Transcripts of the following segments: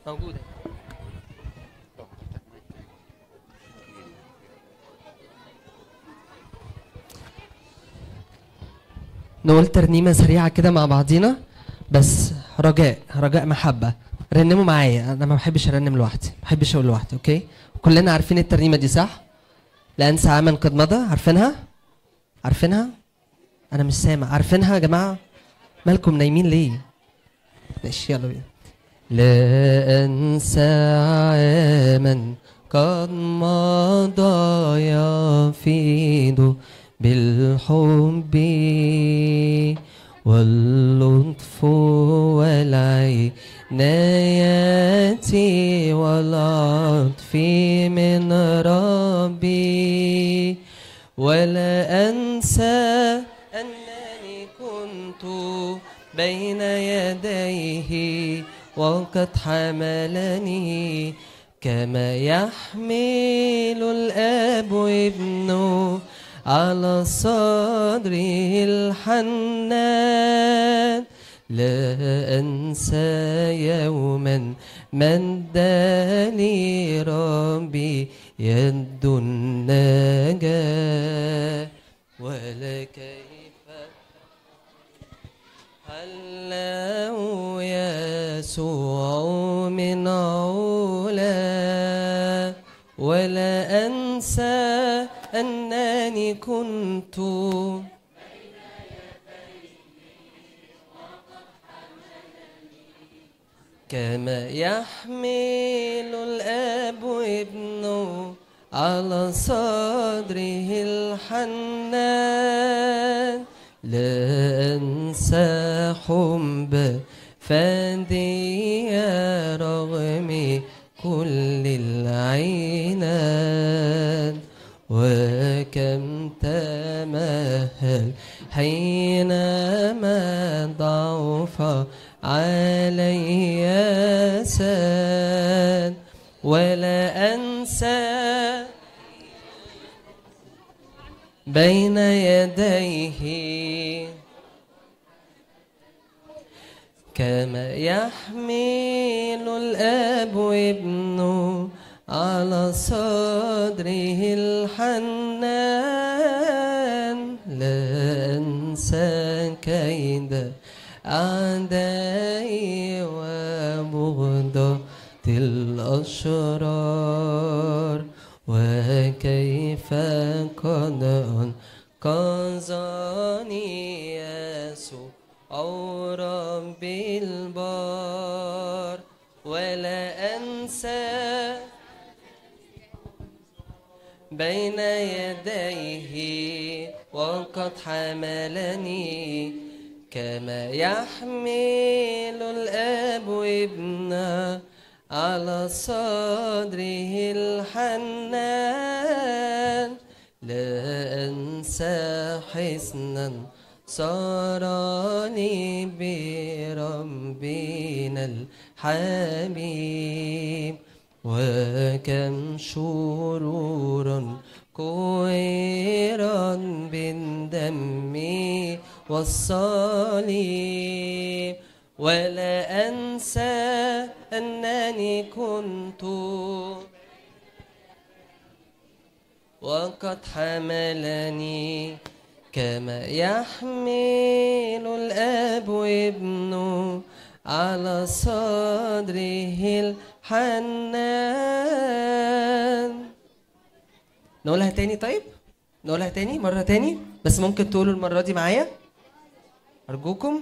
موجودة نقول ترنيمة سريعة كده مع بعضينا بس رجاء رجاء محبة رنموا معايا أنا ما بحبش أرنم لوحدي ما بحبش أقول لوحدي أوكي كلنا عارفين الترنيمة دي صح؟ لا أنسى عاما قد مضى عارفينها؟ عارفينها؟ أنا مش سامع عارفينها يا جماعة؟ مالكم نايمين ليه؟ ماشي يلا بينا لا أنسى عاما قد مضى يفيض بالحب واللطف والعناية والعطف من ربي ولا أنسى أنني كنت بين يديه وقد حملني كما يحمل الأب ابنه على صدره الحنان لا أنسى يوما مد لي ربي يد النجاة ولا كيف هلاه يسوع من علا ولا أنسى أنني كنت كما يحمل الأب ابنه على صدره الحنان لا أنسى حب فدي رغم كل العينان وكم تمهل حينما ضعف علي سان ولا أنسى بين يديه كما يحمل الأب ابنه على صدره الحنان لا أنسى كيد أعدائي وبغضة الأشرار وكيف قد أنقذني يسوع أو ربي البار ولا أنسى بين يديه وقد حملني كما يحمل الأب ابنه على صدره الحنان لا أنسى حسنا صار لي بربنا الحبيب وكم شرورا كويرا بالدم والصليب ولا أنسى أنني كنت وقد حملني كما يحمل الأب ابنه على صدره الحنان نقولها تاني طيب نقولها تاني مرة تاني بس ممكن تقولوا المرة دي معايا أرجوكم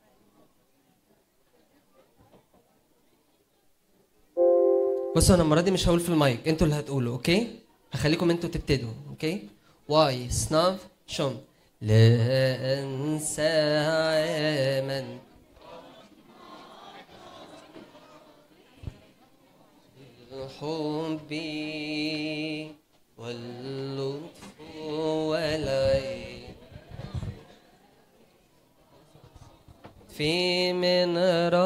بصوا انا المره دي مش هقول في المايك انتوا اللي هتقولوا اوكي هخليكم انتوا تبتدوا اوكي واي سناف شون لا انسى عاما الحب واللطف والعين في من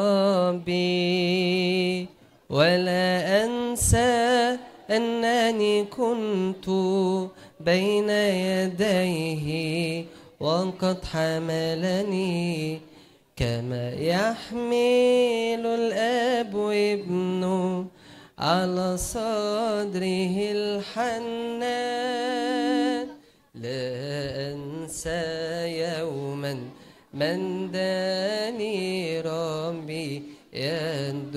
ربي ولا أنسى أنني كنت بين يديه وقد حملني كما يحمل الاب وابنه على صدره الحنان لا انسى يوما من داني ربي يد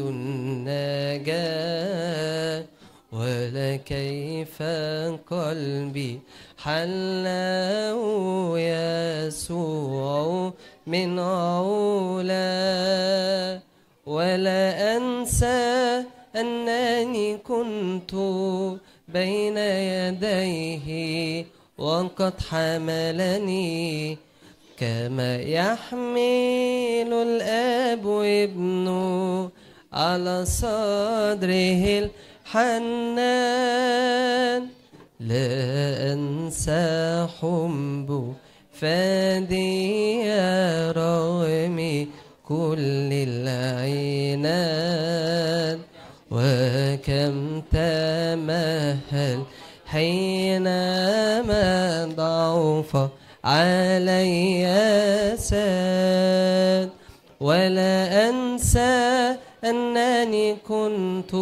النجاة ولا كيف قلبي حله يسوع من علا ولا أنسى أنني كنت بين يديه وقد حملني كما يحمل الاب وابنه على صدره الحنان لا انسى حبه فادي رغم كل العينات وكم تمهل حينما ضعف علي ساد ولا أنسى أنني كنت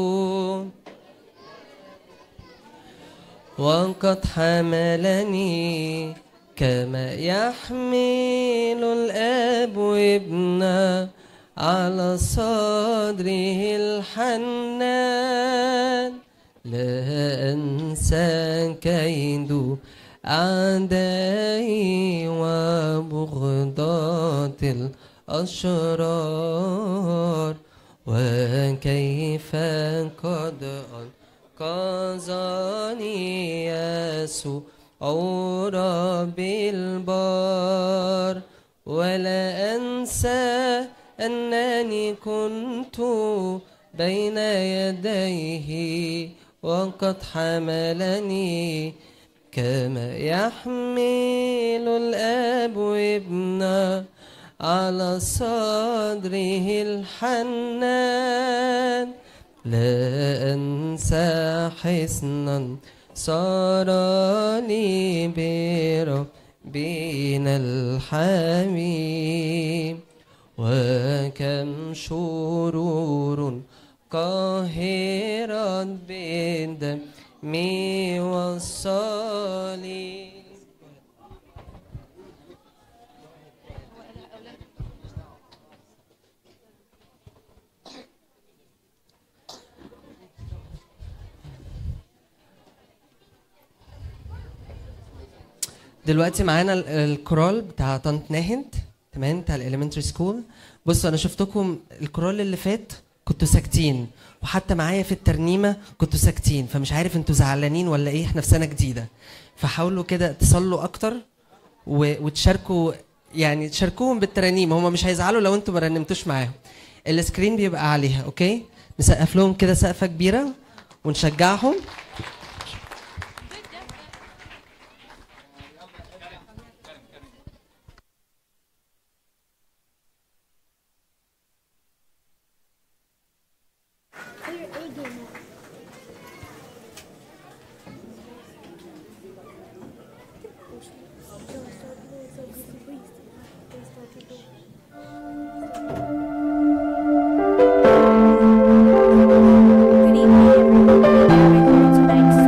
وقد حملني كما يحمل الاب ابنه على صدره الحنان لا انسى كيد اعدائي وبغضات الاشرار وكيف قد انقذني يسوع ربي البار ولا أنسى أنني كنت بين يديه وقد حملني كما يحمل الاب ابنه على صدره الحنان لا انسى حصنا صار لي بربنا الحميم وكم شرور قاهرت بالدم والصليب دلوقتي معانا ال- الكرول بتاع طنط ناهد تمام بتاع الاليمنتري سكول بصوا انا شفتكم الكرول اللي فات كنتوا ساكتين وحتى معايا في الترنيمه كنتوا ساكتين فمش عارف انتوا زعلانين ولا ايه احنا في سنه جديده فحاولوا كده تصلوا اكتر و... وتشاركوا يعني تشاركوهم بالترانيم هم مش هيزعلوا لو انتوا ما رنمتوش معاهم السكرين بيبقى عليها اوكي نسقف لهم كده سقفه كبيره ونشجعهم Good evening, everybody. Welcome to tonight's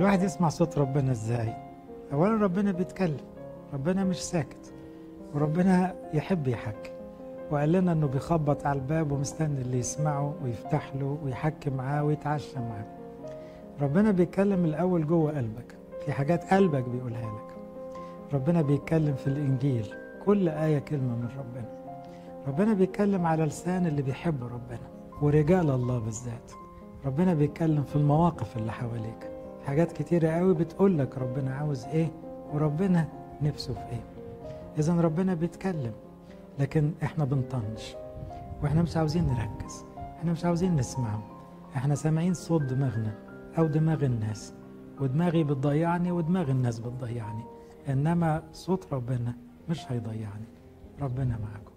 الواحد يسمع صوت ربنا ازاي اولا ربنا بيتكلم ربنا مش ساكت وربنا يحب يحكي وقال لنا انه بيخبط على الباب ومستني اللي يسمعه ويفتح له ويحكي معاه ويتعشى معاه ربنا بيتكلم الاول جوه قلبك في حاجات قلبك بيقولها لك ربنا بيتكلم في الانجيل كل ايه كلمه من ربنا ربنا بيتكلم على لسان اللي بيحب ربنا ورجال الله بالذات ربنا بيتكلم في المواقف اللي حواليك حاجات كتيرة قوي بتقول لك ربنا عاوز ايه وربنا نفسه في ايه اذا ربنا بيتكلم لكن احنا بنطنش واحنا مش عاوزين نركز احنا مش عاوزين نسمعه احنا سامعين صوت دماغنا او دماغ الناس ودماغي بتضيعني ودماغ الناس بتضيعني انما صوت ربنا مش هيضيعني ربنا معاكم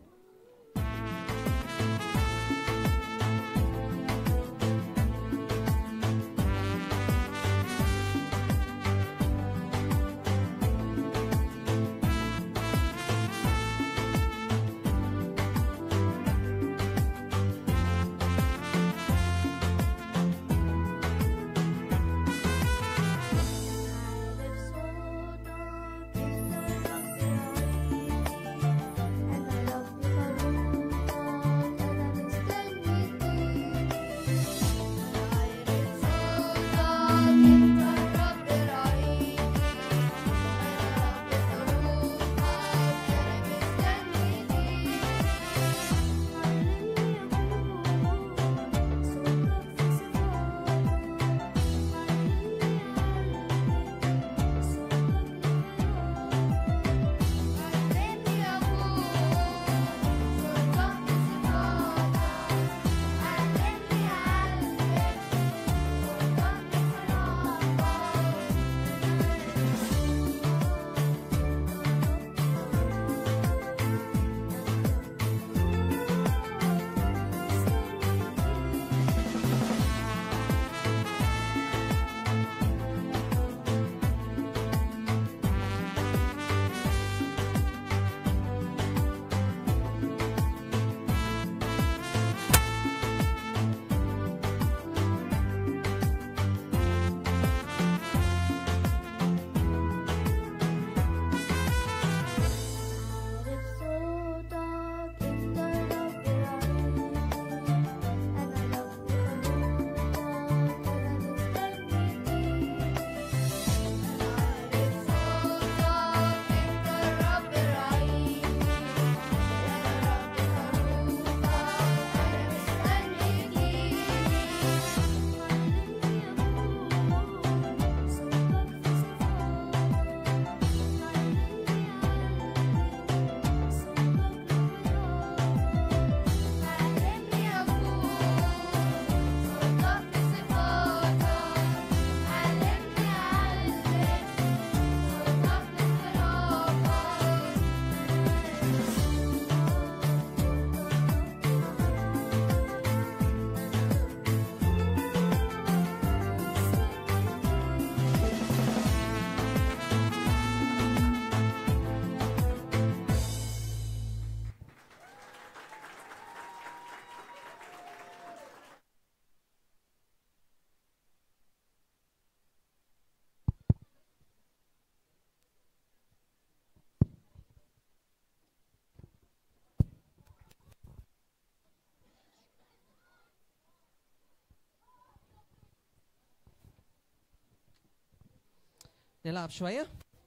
نلعب شوية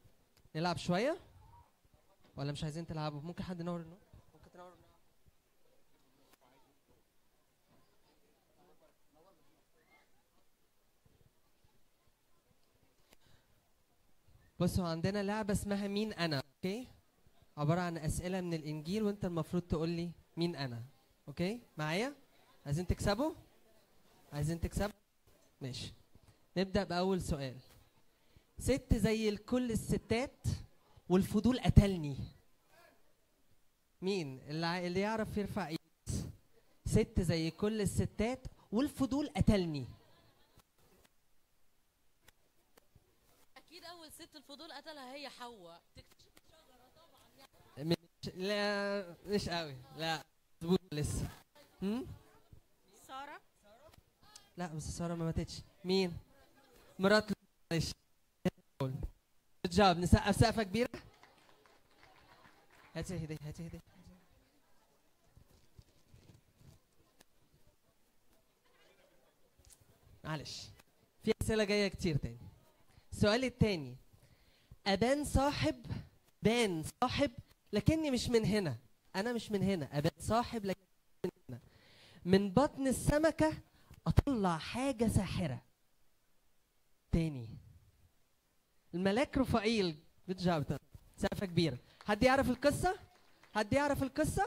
نلعب شوية ولا مش عايزين تلعبوا ممكن حد ينور النور ممكن تنور النور بصوا عندنا لعبة اسمها مين أنا أوكي عبارة عن أسئلة من الإنجيل وأنت المفروض تقول لي مين أنا أوكي معايا عايزين تكسبوا عايزين تكسبوا ماشي نبدأ بأول سؤال ست زي كل الستات والفضول قتلني مين اللي ع- اللي يعرف يرفع ايد ست زي كل الستات والفضول قتلني اكيد اول ست الفضول قتلها هي حواء تكتشف مش لا مش قوي لا مظبوط لسه هم؟ ساره لا بس ساره ما ماتتش مين مرات لوط معلش جود جاب نسقف سقفه كبيره هاتي هدي هاتي هدي معلش في اسئله جايه كتير تاني السؤال التاني ابان صاحب بان صاحب لكني مش من هنا انا مش من هنا ابان صاحب لكني من هنا من بطن السمكه اطلع حاجه ساحره تاني الملاك رفائيل جود جاب سقفه كبيره حد يعرف القصه حد يعرف القصه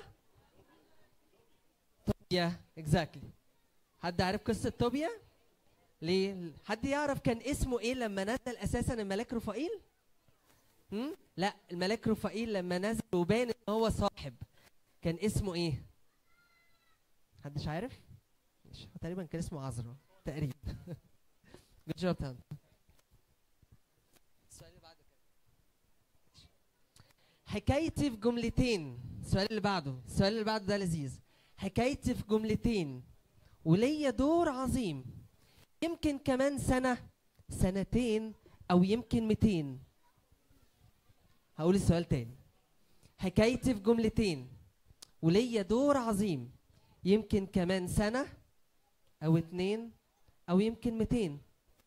توبيا اكزاكتلي حد عارف قصه توبيا ليه حد يعرف كان اسمه ايه لما نزل اساسا الملاك رفائيل هم؟ لا الملاك رفائيل لما نزل وبان ان هو صاحب كان اسمه ايه محدش عارف مش هو تقريبا كان اسمه عذرا تقريبا جود جوب تام السؤال اللي بعده كده. حكايتي في جملتين السؤال اللي بعده السؤال اللي بعده ده لذيذ حكايتي في جملتين وليا دور عظيم يمكن كمان سنة سنتين أو يمكن 200 هقول السؤال تاني حكايتي في جملتين وليا دور عظيم يمكن كمان سنة أو اتنين أو يمكن 200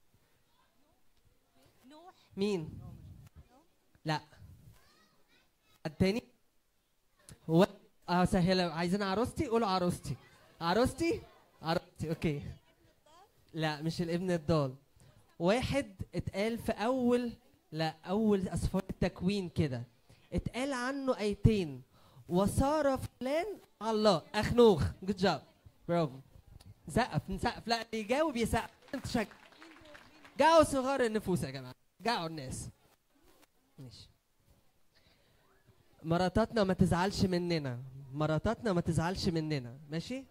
نوح مين؟ لا التاني هو اه سهلة عايزين عروستي قولوا عروستي عروستي عروستي اوكي لا مش الابن الضال واحد اتقال في اول لا اول اسفار التكوين كده اتقال عنه ايتين وصار فلان على الله اخنوخ جود جاب برافو نسقف نسقف لا اللي يجاوب يسقف انت شك جاوا صغار النفوس يا جماعه جاعوا الناس ماشي مراتاتنا ما تزعلش مننا مراتاتنا ما تزعلش مننا ماشي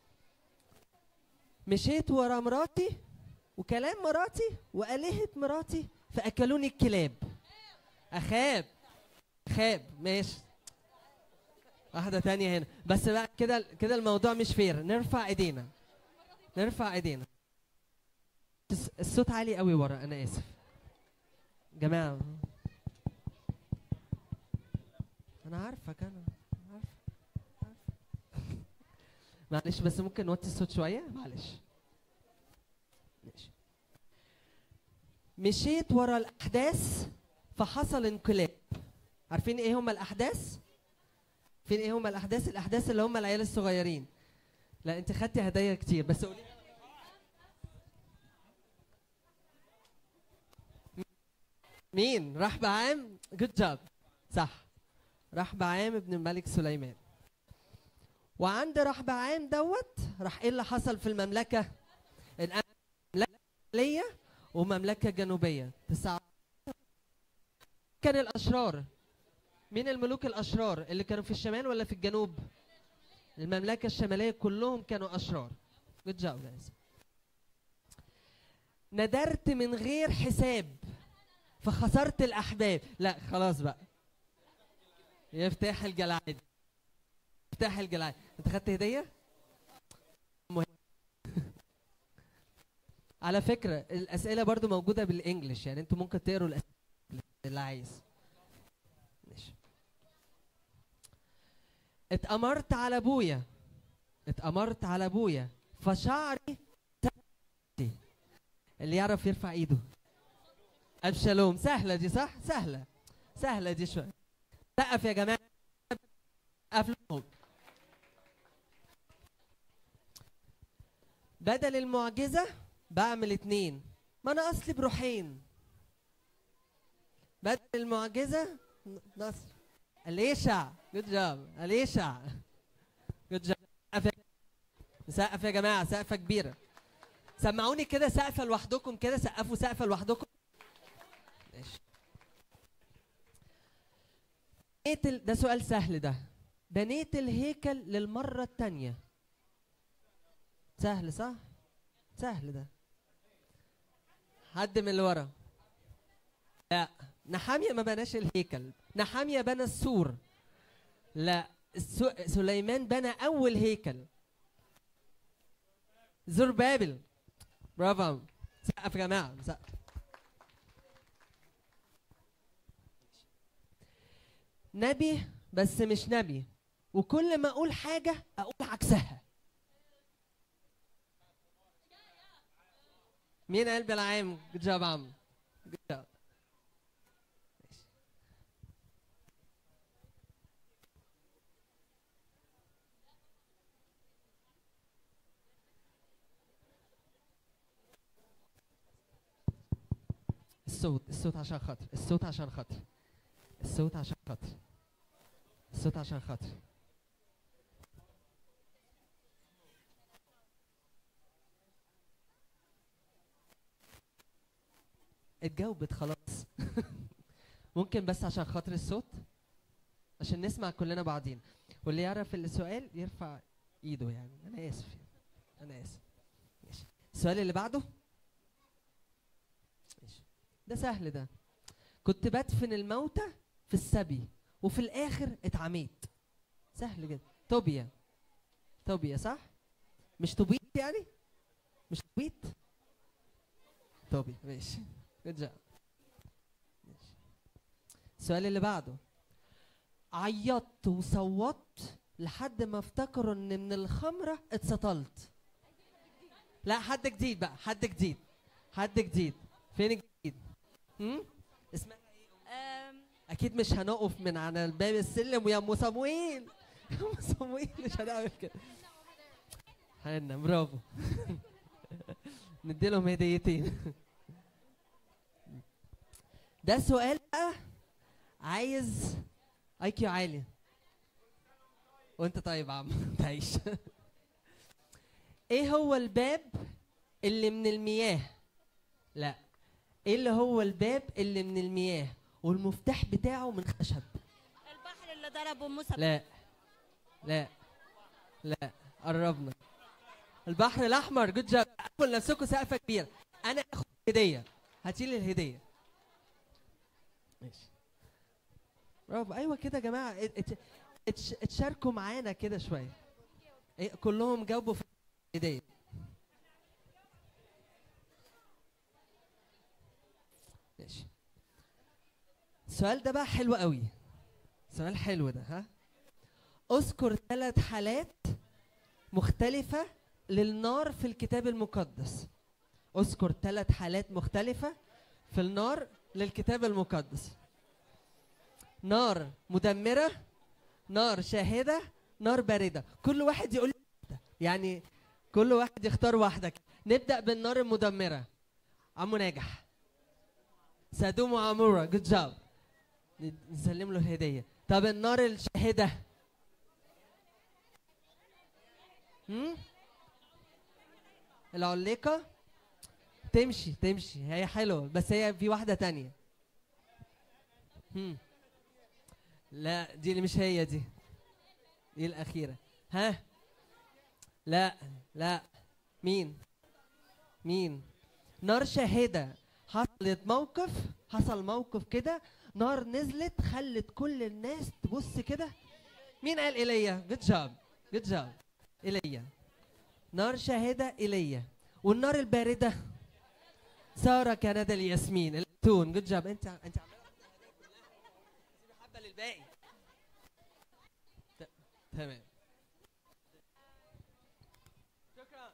مشيت ورا مراتي وكلام مراتي وآلهة مراتي فأكلوني الكلاب أخاب خاب ماشي واحدة تانية هنا بس بقى كده كده الموضوع مش فير نرفع ايدينا نرفع ايدينا الس- الصوت عالي قوي ورا انا اسف جماعة انا عارفك انا عارف عارف. معلش بس ممكن نوطي الصوت شوية معلش ماشي مشيت ورا الاحداث فحصل انقلاب عارفين ايه هما الاحداث فين ايه هما الاحداث الاحداث اللي هما العيال الصغيرين لا انت خدتي هدايا كتير بس قولي مين راح بعام جود جاب صح راح بعام ابن الملك سليمان وعند راح بعام دوت راح ايه اللي حصل في المملكه الأم- مملكه شماليه ومملكه جنوبيه تسعة كان الاشرار مين الملوك الاشرار اللي كانوا في الشمال ولا في الجنوب المملكه الشماليه كلهم كانوا اشرار جود جاب جايز ندرت من غير حساب فخسرت الاحباب لا خلاص بقى يفتح الجلعاد يفتح الجلعاد انت خدت هديه مهم. على فكره الاسئله برضو موجوده بالانجلش يعني انتوا ممكن تقروا الاسئله اللي عايز ماشي اتأمرت على ابويا اتأمرت على ابويا فشعري سكتي. اللي يعرف يرفع ايده ابشالوم سهله دي صح سهله سهله دي شويه سقف يا جماعه سقف لهم بدل المعجزه بعمل اتنين ما انا اصلي بروحين بدل المعجزه ن- نصر اليشع جود جاب اليشع جود جاب سقف يا- سقف يا جماعه سقفه كبيره سمعوني كده سقفه لوحدكم كده سقفوا سقفه لوحدكم ماشي بنيت ال... ده سؤال سهل ده بنيت الهيكل للمرة التانية سهل صح؟ سهل ده حد من اللي ورا لا نحامية ما بناش الهيكل نحامية بنى السور لا السو... سليمان بنى أول هيكل زربابل برافو سقف يا جماعة سقف نبي بس مش نبي وكل ما اقول حاجه اقول عكسها مين قلب العام جود جاب عم جود جاب الصوت الصوت عشان خاطر الصوت عشان خاطر الصوت عشان خاطر الصوت عشان خاطر اتجاوبت خلاص ممكن بس عشان خاطر الصوت عشان نسمع كلنا بعضين واللي يعرف السؤال يرفع ايده يعني انا اسف انا اسف ماشي السؤال اللي بعده ماشي ده سهل ده كنت بدفن الموتى في السبي وفي الاخر اتعميت سهل جدا توبيا توبيا صح مش توبيت يعني مش توبيت توبيا ماشي جود جاب ماشي السؤال اللي بعده عيطت وصوتت لحد ما افتكروا ان من الخمره اتسطلت لا حد جديد بقى حد جديد حد جديد فين الجديد هم؟ اسمها أم، اكيد مش هنقف من على الباب السلم ويا ام صمويل يا ام صمويل مش هنعمل كده حنا برافو نديلهم هديتين ده سؤال بقى عايز اي كيو عالي وانت طيب يا عم تعيش ايه هو الباب اللي من المياه لا ايه اللي هو الباب اللي من المياه والمفتاح بتاعه من خشب البحر اللي ضربه موسى لا لا لا قربنا البحر الاحمر جود جاب اعملوا لنفسكم سقفه كبيره انا اخد هديه هاتيلي الهديه ماشي برافو ايوه كده يا جماعه ات- ات- اتش- اتشاركوا معانا كده شويه إيه، كلهم جاوبوا في الهديه ماشي السؤال ده بقى حلو قوي سؤال حلو ده ها اذكر ثلاث حالات مختلفة للنار في الكتاب المقدس اذكر ثلاث حالات مختلفة في النار للكتاب المقدس نار مدمرة نار شاهدة نار باردة كل واحد يقول واحدة. يعني كل واحد يختار واحدة كده. نبدأ بالنار المدمرة عمو ناجح سدوم وعمورة جود جاب نسلم له الهدية طب النار الشاهدة هم؟ العليقة تمشي تمشي هي حلوة بس هي في واحدة تانية هم. لا دي اللي مش هي دي دي الأخيرة ها لا لا مين مين نار شاهدة حصلت موقف حصل موقف كده نار نزلت خلت كل الناس تبص كده مين قال ايليا جود جاب جود جاب ايليا نار شاهده ايليا والنار البارده ساره كندى الياسمين التون جود جاب انت انت عماله تاخدي الهدايا كلها سيبي حبه للباقي ت- تمام شكرا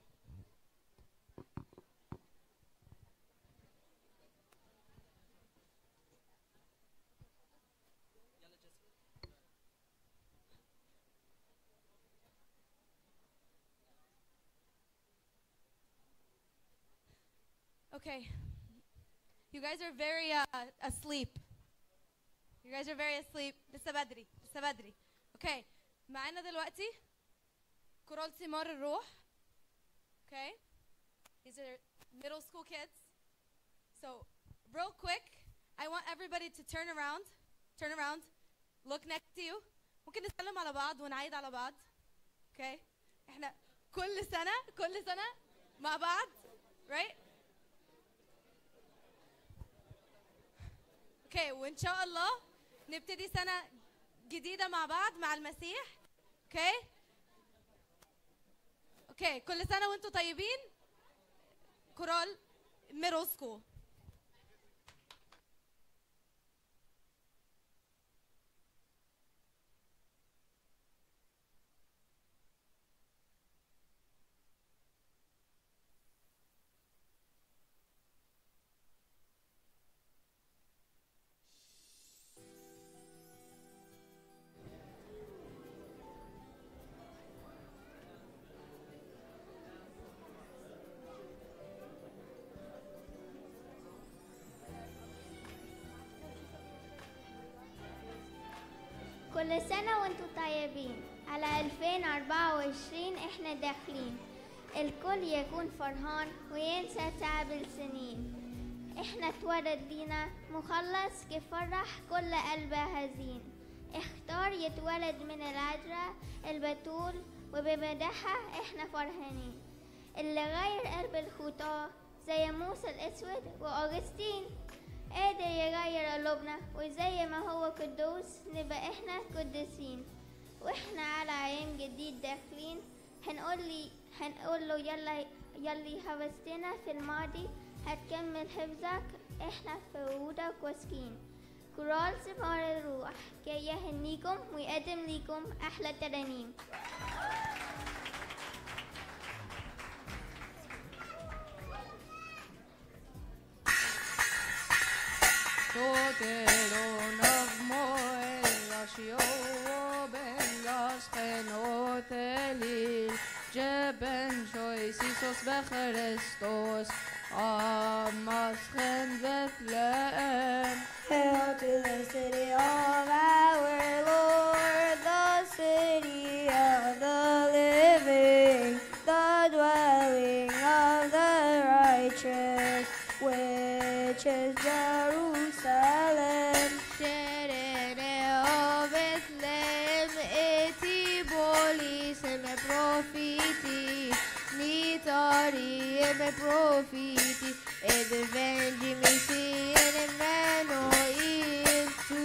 Okay. You guys are very uh, asleep. You guys are very asleep. لسه بدري لسه بدري. Okay. معانا دلوقتي كورال ثمار الروح. Okay. These are middle school kids. So, real quick, I want everybody to turn around. Turn around. Look next to you. ممكن نسلم على بعض ونعيد على بعض. Okay. احنا كل سنة كل سنة مع بعض. Right? اوكي وان شاء الله نبتدي سنه جديده مع بعض مع المسيح اوكي اوكي كل سنه وانتم طيبين كورال ميدل سكول كل سنة وانتم طيبين على 2024 احنا داخلين الكل يكون فرحان وينسى تعب السنين احنا اتولد لينا مخلص كفرح كل قلب هزين اختار يتولد من العذراء البتول وبمدحها احنا فرحانين اللي غير قلب الخطاة زي موسى الاسود واغسطين قادر يغير قلوبنا وزي ما هو قدوس نبقى احنا قديسين واحنا على عين جديد داخلين هنقول لي هنقول له يلا يلي حفظتنا في الماضي هتكمل حفظك احنا في وعودك واثقين كرال ثمار الروح جاي يهنيكم ويقدم ليكم احلى ترانيم Toteron av Moelas jo bengas genotelil Jeben jois Isos becherestos Amas gen Bethlehem Hail to the city of our Lord, the city of the living, the dwelling of the righteous, which is Jerusalem. Sherene Bethlehem eti bolis me profiti Nitari me profiti Ed vengi mi si in Emmanuel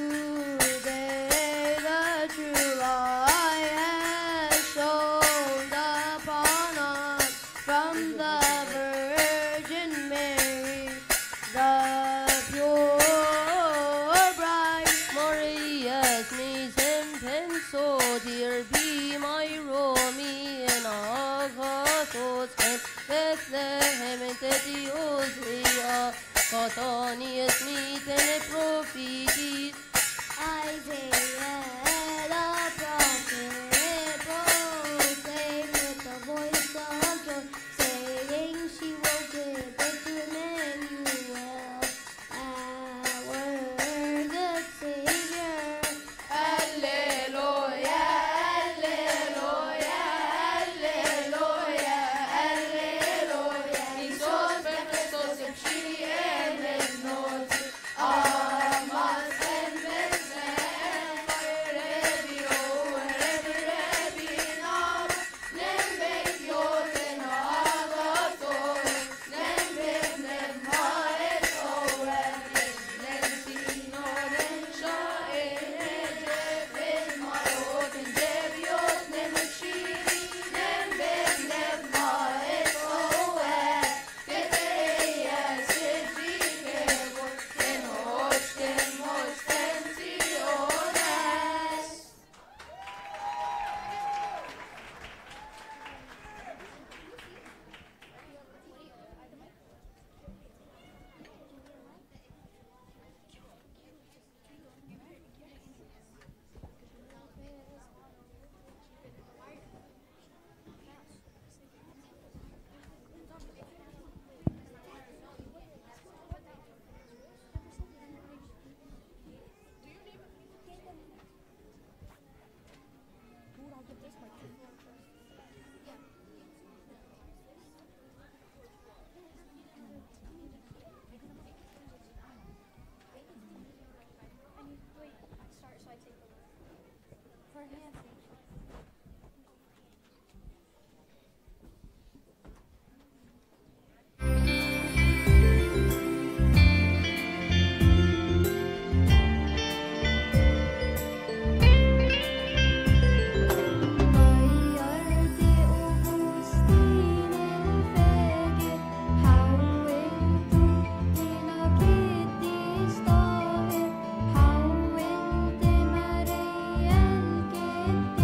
Today the true light has shone upon us From the Virgin Mary the pure bride Morias mis en penso dear be my Romy and Agathos and Bethlehem and Tediosia Cothonius meet and prophecies Isaiah the prophet proclaimed with the voice of joy, saying she will give birth to Emmanuel, our good Savior. Alleluia, alleluia, alleluia, alleluia. Iisus pe Hristos și el nos amas en Bethlehem, rebi o rebi rebi nam, nem bet joten agator, nem bet nem haet oer, nem sino nem shaen ben marot dem yot nem shiri nem bet nem haet oer, teteya sedi kevor, ten hosh ten hosh ten sionas. غيرت أغسطين الفاجر حولته إلى قديس طاهر حولت ماريا الكتاب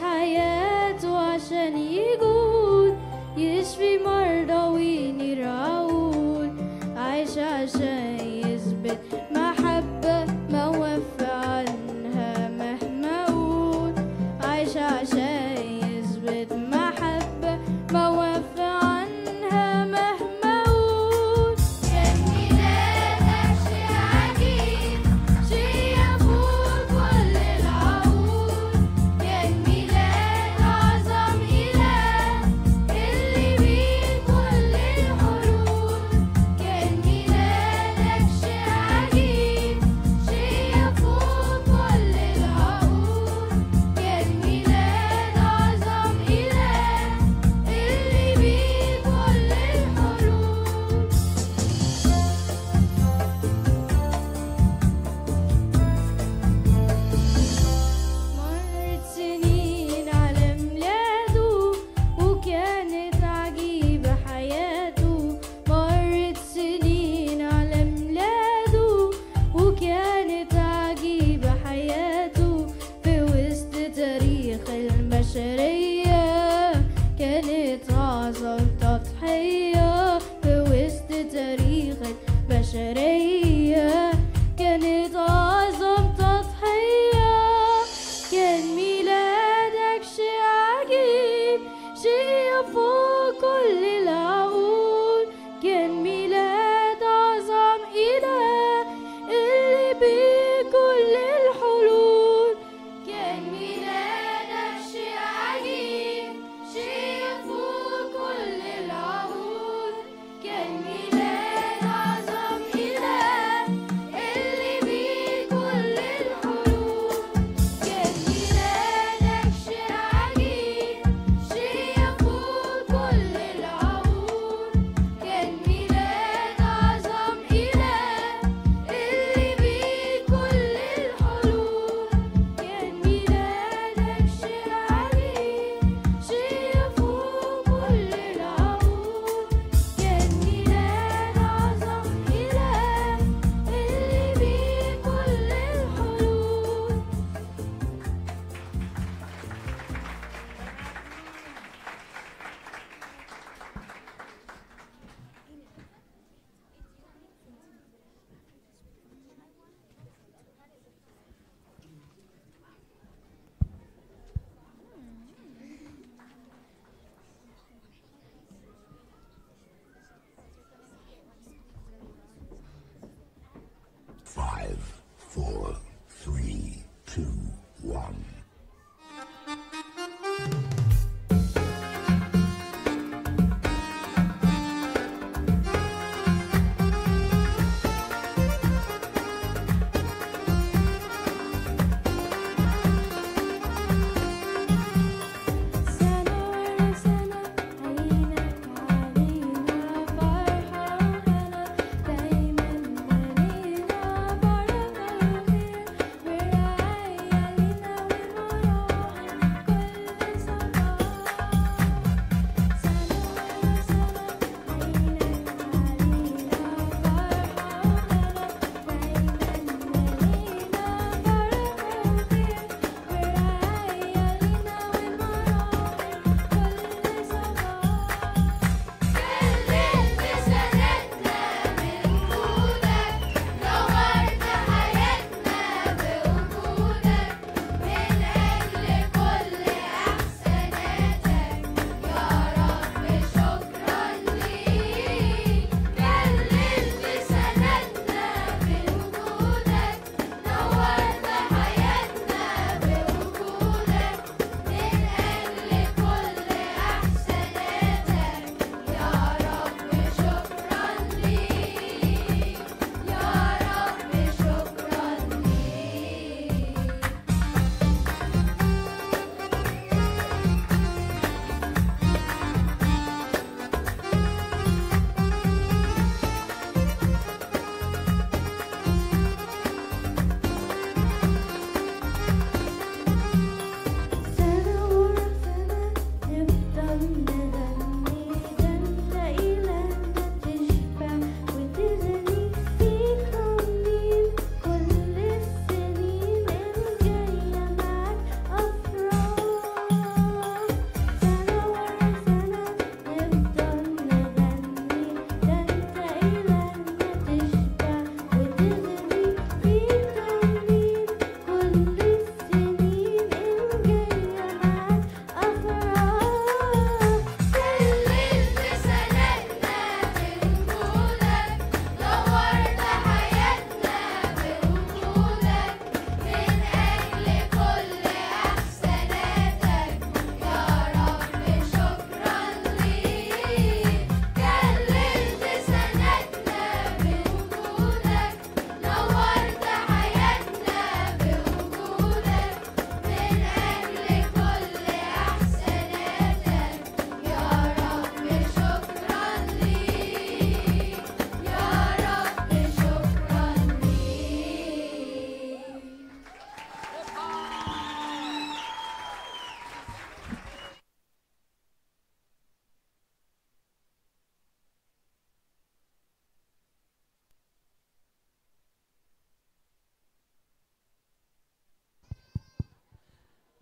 حياته عشان يجود يشفي مرضى وينير عقول عايش عشان يثبت محبة ما وفى عنها مهما أقول عايش عشان يثبت محبة ما وفى عنها مهما أقول كان ميلادك شيء عجيب شيء يفوق كل العقول كان ميلاد أعظم إله اللي بيه كل الحروب كان ميلادك شيء عجيب شيء يفوق كل العقول كان ميلاد أعظم إله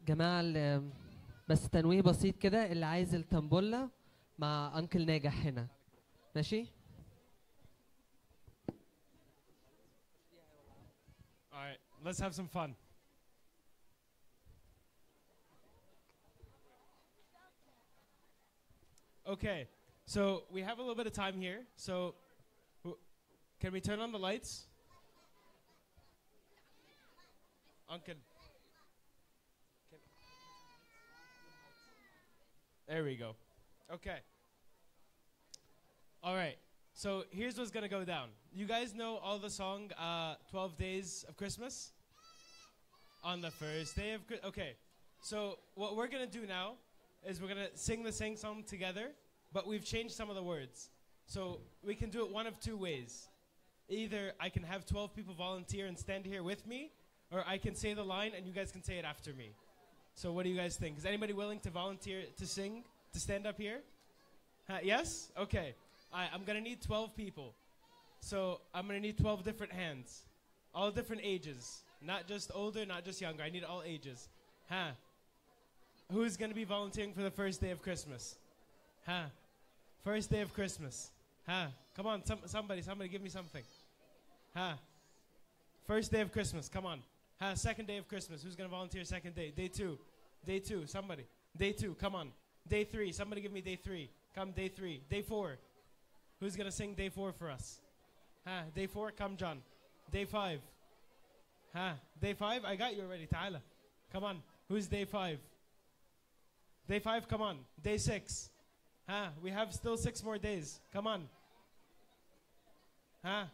جماعة ال- بس تنويه بسيط كده اللي عايز التنبولة مع أنكل ناجح هنا ماشي All right, let's have some fun. Okay, so we have a little bit of time here. So, w- can we turn on the lights? Uncle. Can- There we go. Okay. All right. So here's what's gonna go down. You guys know all the song uh, "12 Days of Christmas." On the first day of Chri- okay, so what we're gonna do now is we're gonna sing the sing song together, but we've changed some of the words. So we can do it one of two ways. Either I can have 12 people volunteer and stand here with me, or I can say the line and you guys can say it after me. So what do you guys think? Is anybody willing to volunteer to sing, to stand up here? Huh, yes? Okay. I, I'm gonna need 12 people. So I'm gonna need 12 different hands, all different ages, not just older, not just younger. I need all ages. Huh? Who's gonna be volunteering for the first day of Christmas? Huh? First day of Christmas. Huh? Come on, some, somebody, somebody, give me something. Huh? First day of Christmas. Come on. Huh? Second day of Christmas. Who's gonna volunteer? Second day. Day two. Day two. Somebody. Day two. Come on. Day three. Somebody give me day three. Come day three. Day four. Who's gonna sing day four for us? Huh? Day four, come John. Day five. Huh? Day five, I got you already. Ta'ala. Come on. Who's day five? Day five, come on. Day six. Huh? We have still six more days. Come on. Huh?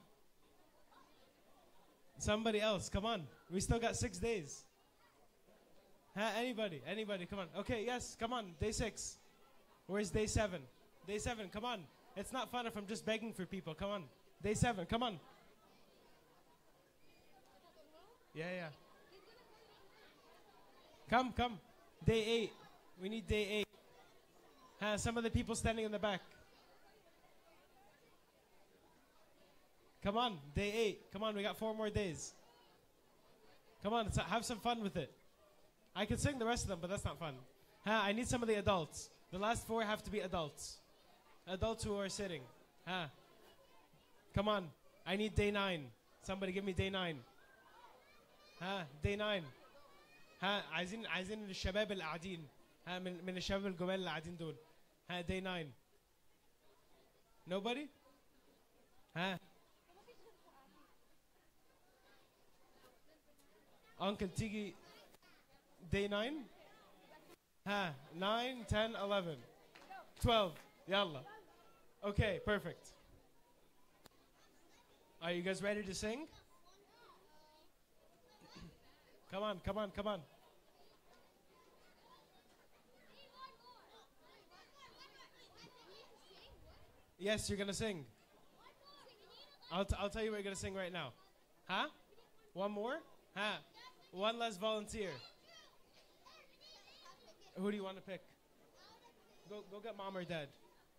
Somebody else, come on. We still got six days. Huh? Anybody? Anybody? Come on. Okay, yes, come on. Day six. Where's day seven? Day seven, come on. It's not fun if I'm just begging for people. Come on. Day seven, come on. Yeah, yeah. Come, come. Day eight. We need day eight. Huh, some of the people standing in the back. Come on, day eight. Come on, we got four more days. Come on, let's have some fun with it. I could sing the rest of them, but that's not fun. Huh, I need some of the adults. The last four have to be adults. Adults who are sitting. Huh. Come on. I need day nine. Somebody give me day nine. ها day nine ها عايزين عايزين الشباب اللي قاعدين ها من من الشباب الجمال اللي قاعدين دول ها day nine nobody ها uncle تيجي day nine ها 9 10 11 12 يلا okay perfect are you guys ready to sing Come on, come on, come on. Yes, you're gonna sing. I'll, t- I'll tell you what you're gonna sing right now. Huh? One more? Huh? One less volunteer. Who do you want to pick? Go, go get mom or dad.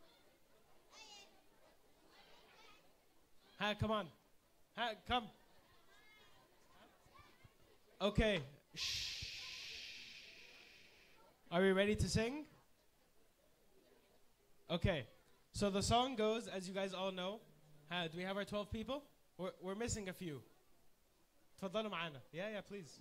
Huh? Come on. Huh? Come. Okay. Shh. Are we ready to sing? Okay. So the song goes, as you guys all know. Uh, do we have our 12 people? We're, we're missing a few. تفضلوا معانا. Yeah, yeah, please.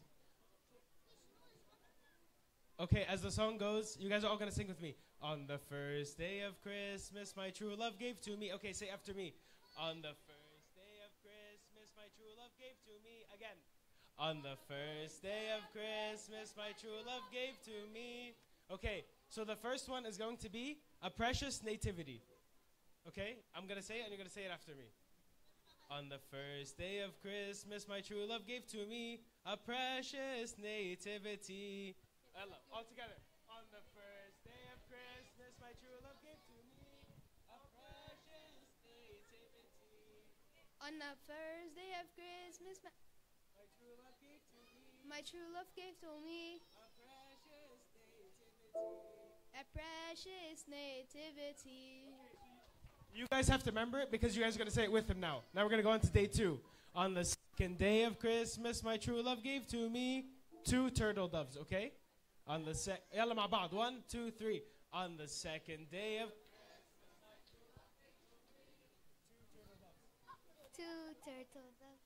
Okay, as the song goes, you guys are all going to sing with me. On the first day of Christmas, my true love gave to me. Okay, say after me. On the first day of Christmas, my true love gave to me. Again. On the first day of Christmas, my true love gave to me. Okay, so the first one is going to be a precious nativity. Okay, I'm gonna say it and you're gonna say it after me. On the first day of Christmas, my true love gave to me a precious nativity. Ella, all together. On the first day of Christmas, my true love gave to me a precious nativity. On the first day of Christmas, my, My true love gave to me my true love gave to me a precious nativity. a precious nativity. You guys have to remember it because you guys are going to say it with him now. Now we're going to go on to day two. On the second day of Christmas, my true love gave to me two turtle doves, okay? On the sec يلا مع بعض. One, two, three. On the second day of Two turtle doves.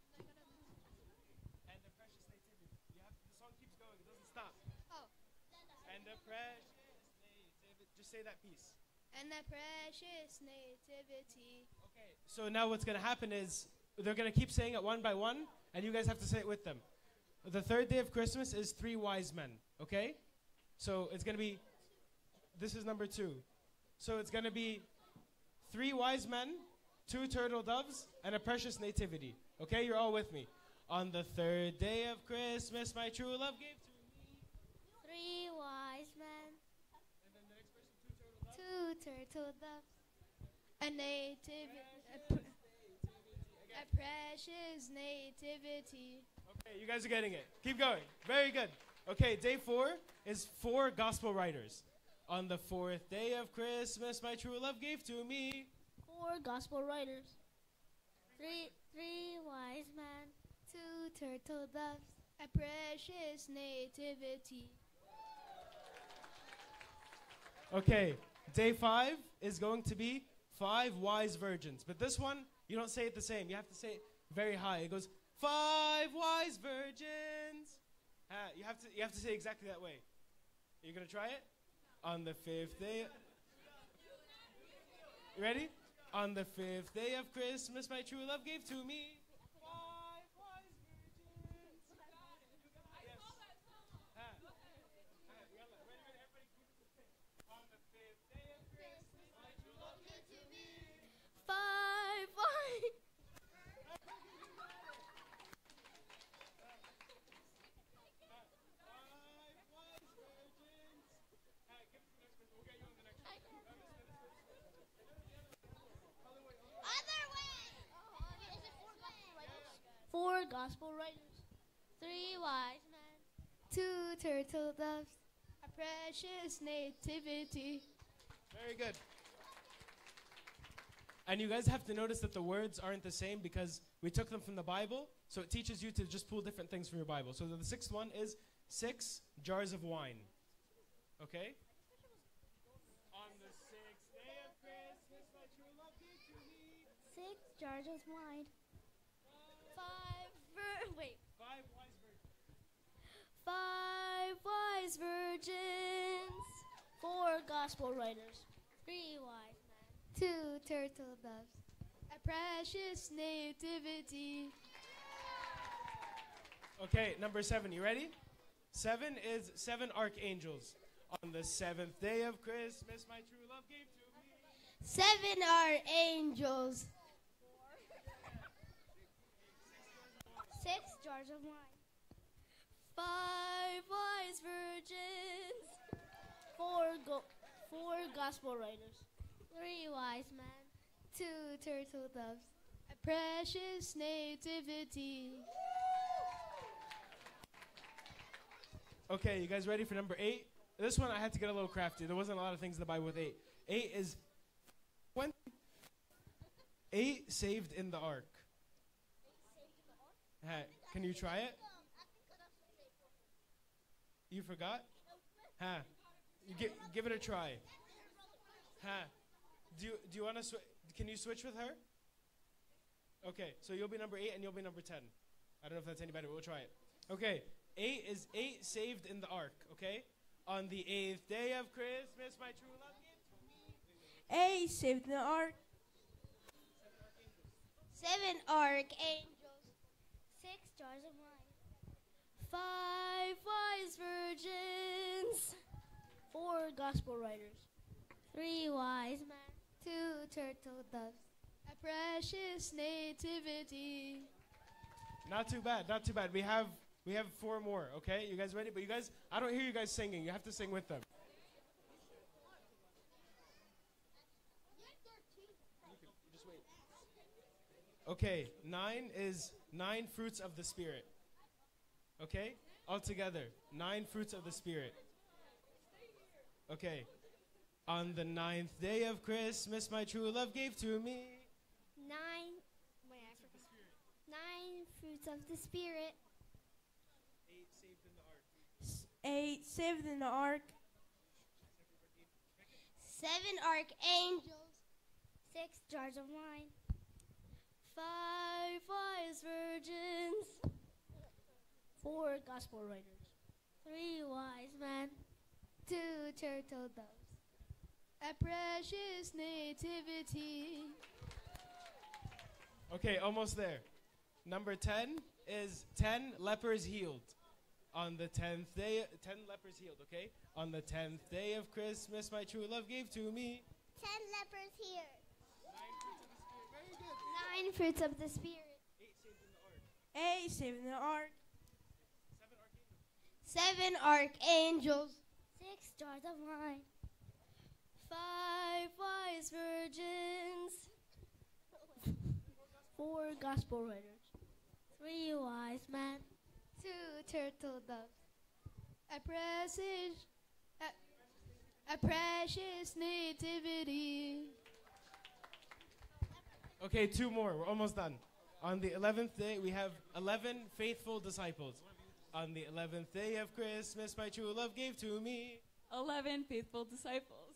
and the precious nativity. You have the song keeps going. It doesn't stop. Oh. And the precious nativity. Just say that piece. And the precious nativity. Okay. So now what's going to happen is they're going to keep saying it one by one, and you guys have to say it with them. The third day of Christmas is three wise men. Okay. So it's going to be. This is number two. So it's going to be three wise men, two turtle doves, and a precious nativity. Okay, you're all with me. On the third day of Christmas, my true love gave to me. Three wise men. Two turtle doves. A nativity. A, pr- a precious nativity. Okay, you guys are getting it. Keep going. Very good. Okay, day four is four gospel writers. On the fourth day of Christmas, my true love gave to me. Four gospel writers. Three three wise men. Two turtle doves. A precious nativity. Okay, day five is going to be five wise virgins. But this one, you don't say it the same. You have to say it very high. It goes, five wise virgins. Ah, you, have to, you have to say exactly that way. Are you going to try it? On the fifth day. You ready? On the fifth day of Christmas, my true love gave to me. Five wise virgins. Yes. Ah. Ah, yalla. Ready, ready, everybody? On the fifth day of Christmas, my true love gave to me. Five wise. Five wise virgins. Ah, give it to the next person. We'll get you on the next one. Other way. Four gospel writers. Three wise men. Two turtle doves. A precious nativity. Very good. And you guys have to notice that the words aren't the same because we took them from the Bible, so it teaches you to just pull different things from your Bible. So the sixth one is six jars of wine. Okay? On the sixth day of Christmas, my true love gave to me Six jars of wine. Five. Vir- wait. five wise virgins. Five wise virgins. Four gospel writers. Three wise men. Two turtle doves. A precious nativity. Okay, number seven. You ready? Seven is seven archangels. On the seventh day of Christmas, my true love gave to me. Seven are angels. Six jars of wine. Five wise virgins. Four go- four gospel writers. Three wise men. Two turtle doves. A precious nativity. Okay, you guys ready for number eight? This one I had to get a little crafty. There wasn't a lot of things in the Bible with eight. Eight is when eight saved in the ark. Hey, can you try it? You forgot? Huh? You gi- give it a try. Huh? Do you, do you want to swi Can you switch with her? Okay, so you'll be number eight and you'll be number ten. I don't know if that's any better, but we'll try it. Okay, eight is eight saved in the ark. Okay, on the eighth day of Christmas, my true love gave to me. Eight saved the ark. Seven archangels. Six jars of wine. Five wise virgins. Four gospel writers. Three wise men. Two turtle doves. A precious nativity. Not too bad, not too bad. We have we have four more. Okay, you guys ready? But you guys, I don't hear you guys singing. You have to sing with them. Just wait. Okay, nine is nine fruits of the Spirit. Okay? All together. Nine fruits of the Spirit. Okay. On the ninth day of Christmas, my true love gave to me. Nine. Wait, I forgot. Nine fruits of the spirit. Eight saved in the ark. Eight saved in the ark. Seven archangels, six jars of wine, Five wise virgins. Four gospel writers. Three wise men. two turtle doves. A precious nativity. Okay, almost there. Number 10 is 10 lepers healed. On the 10th day, 10 lepers healed, okay? On the 10th day of Christmas, my true love gave to me. Ten lepers here. Nine fruits of the Spirit. Eight saved in the ark. Seven archangels, six jars of wine, Five wise virgins. Four gospel writers. Three wise men. two turtle doves. A precious, a, a precious nativity. Okay, two more. We're almost done. On the 11th day, we have 11 faithful disciples. On the 11th day of Christmas, my true love gave to me. 11 faithful disciples.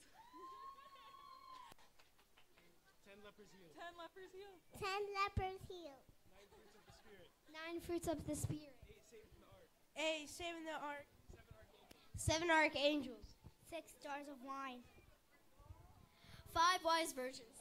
10 lepers healed. 10 lepers healed. Ten lepers healed. Nine fruits of the Spirit. Eight saved in the ark. Seven archangels, six jars of wine. Five wise virgins.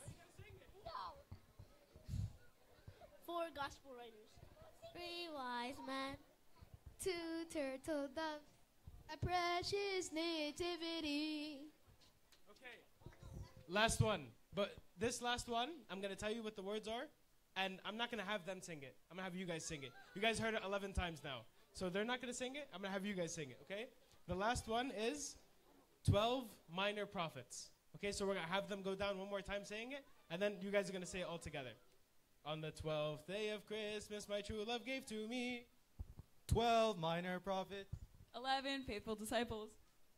Four gospel writers. Three wise men. Two turtle doves. A precious nativity. Okay. Last one. But this last one, I'm going to tell you what the words are, and I'm not going to have them sing it. I'm going to have you guys sing it. You guys heard it 11 times now. So they're not going to sing it. I'm going to have you guys sing it, okay? The last one is 12 minor prophets. Okay, so we're going to have them go down one more time saying it, and then you guys are going to say it all together. On the 12th day of Christmas, my true love gave to me. 12 minor prophets. 11 faithful disciples.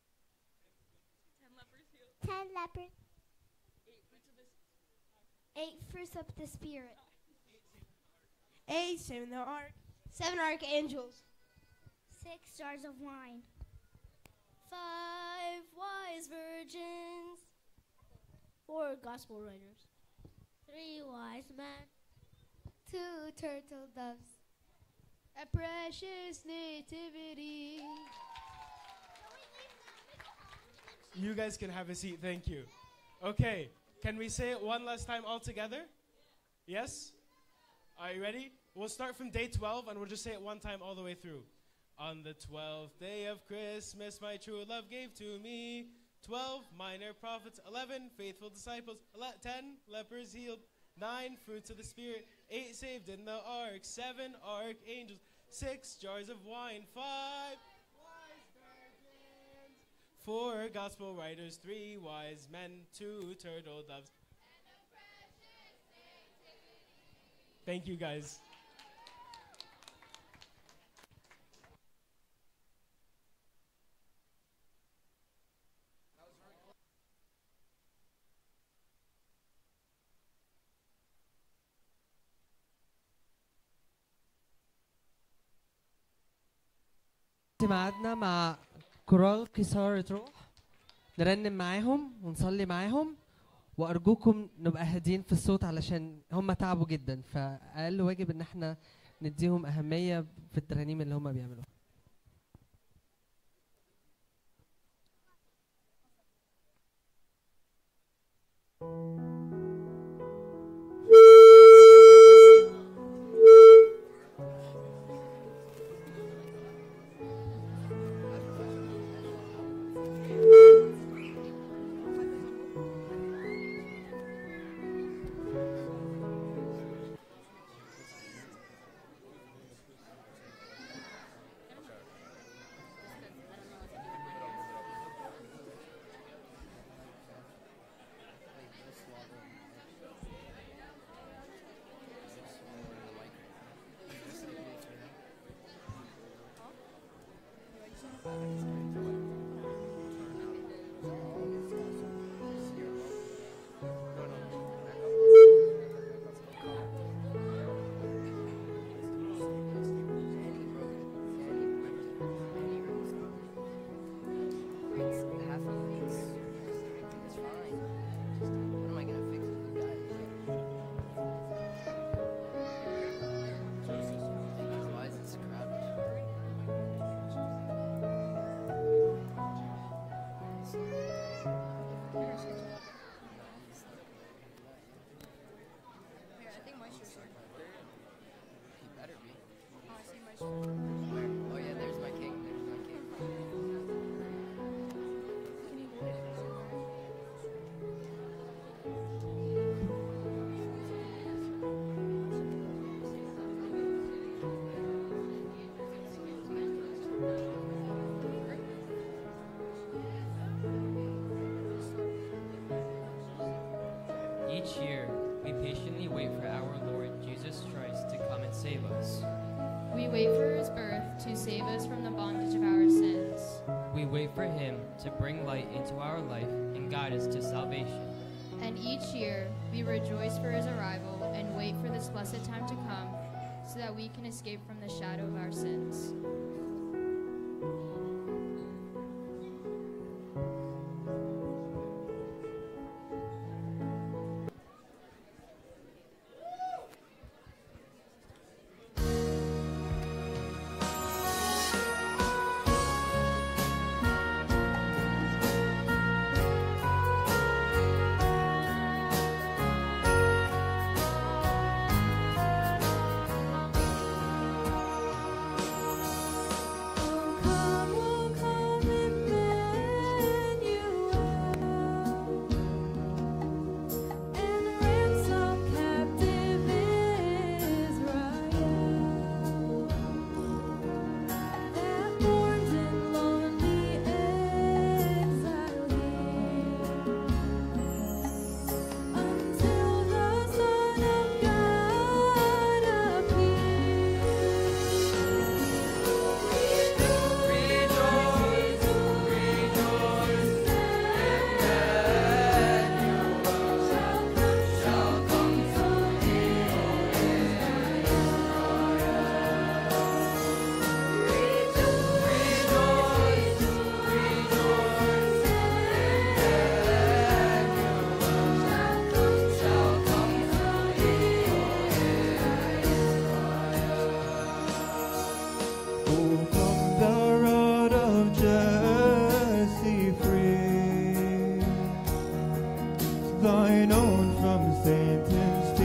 10 lepers healed. Ten lepers. Eight fruits of the Spirit. Eight saved in the ark. Seven archangels. Six jars of wine. Five wise virgins. Four gospel writers. Three wise men. Two turtle doves. A precious nativity. You guys can have a seat. Thank you. Okay. Can we say it one last time all together? Yes? Are you ready? We'll start from day 12 and we'll just say it one time all the way through. On the 12th day of Christmas, my true love gave to me 12 minor prophets, 11 faithful disciples, ele- 10 lepers healed, 9 fruits of the Spirit, 8 saved in the ark, 7 archangels, 6 jars of wine, 5 wise virgins, 4 gospel writers, 3 wise men, 2 turtle doves. Thank you guys. ميعادنا مع كورال كسارة روح نرنم معاهم ونصلي معاهم وارجوكم نبقى هادين في الصوت علشان هم تعبوا جدا فاقل واجب ان احنا نديهم اهميه في الترانيم اللي هم بيعملوها Here, I think Moishu's here. He better be. Oh, I see Moishu. Where? Oh yeah, there's my king. There's my king. Each year, we patiently wait for our Lord Jesus Christ to come and save us. We wait for his birth to save us from the bondage of our sins. We wait for him to bring light into our life and guide us to salvation. And each year, we rejoice for his arrival and wait for this blessed time to come so that we can escape from the shadow of our sins. Oh, come the road of Jesse free, thine own from Satan's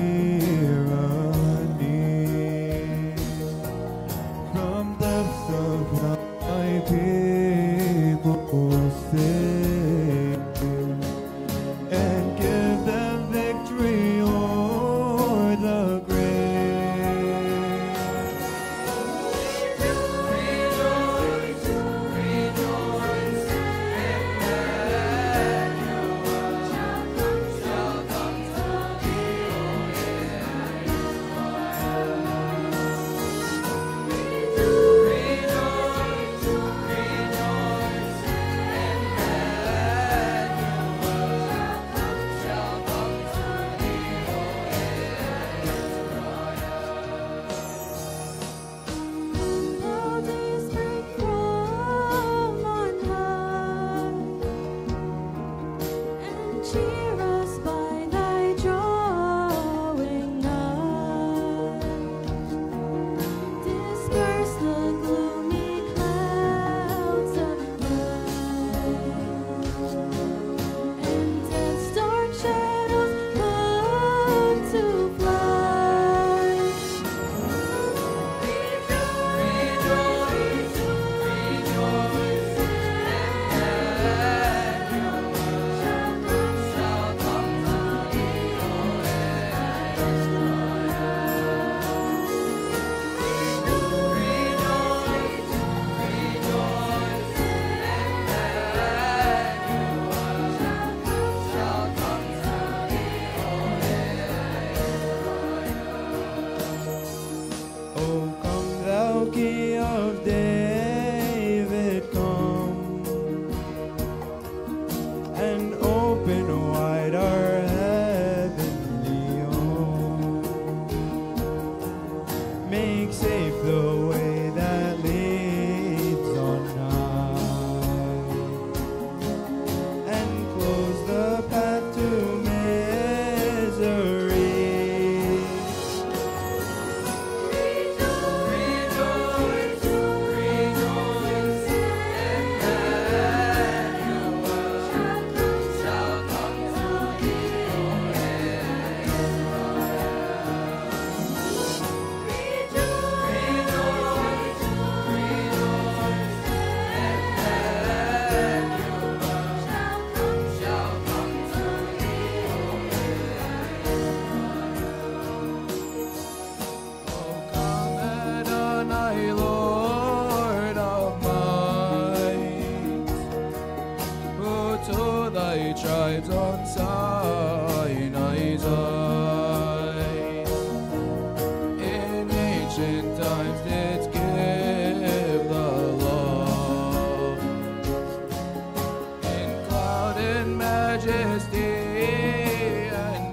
tyranny, from depths of thy people save, and give them victory o'er the grave. Cheer us by thy drawing nigh. Disperse the gloomy clouds of night. And death's dark shadows come to flight. Oh, come thou Key of David, come and open wide our heavenly home. Make safe the way that leads on high, and close the path to misery. Rejoice, rejoice, to thy tribes on Sinai's eye. In ancient times did give the law. In cloud and majesty and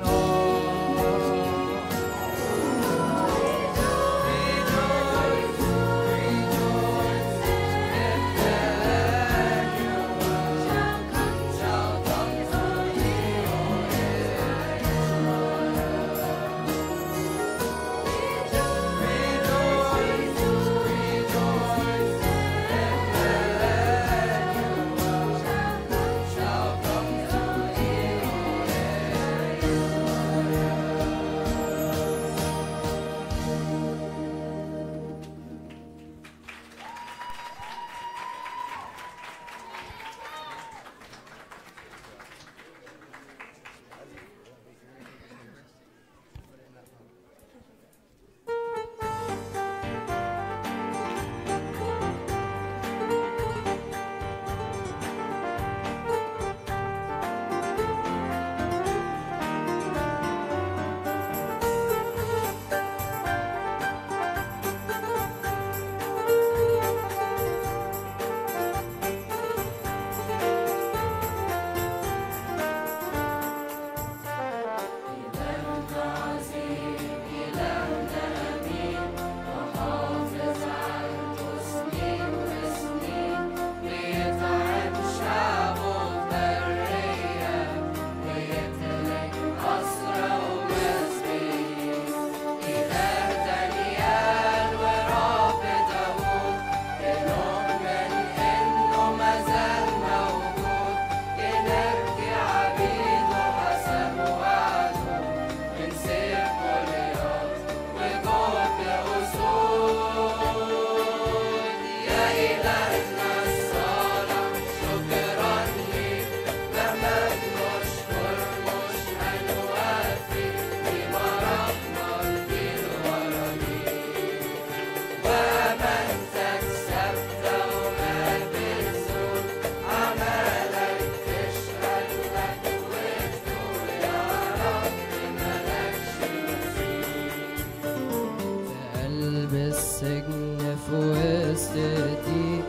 قلب السجن في وسط الضيق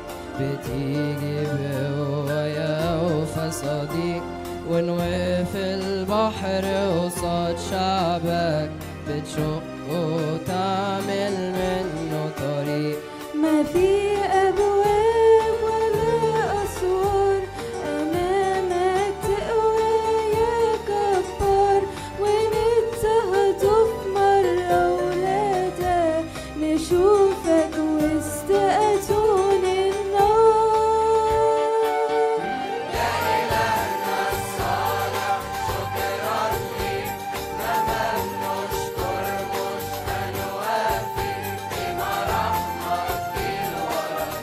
بتيجي بقوايا وفصاديق ونوقف البحر قصاد شعبك بتشق وتعمل منه طريق ما في أبواب ولا أسوار أمامك تقوى يا جبار ونتهدوا في مرة ولادة نشوفك وسط أتون النار يا إلهنا الصالح شكرا ليك لما بنشكر مش هنوفي بما رحمك الورا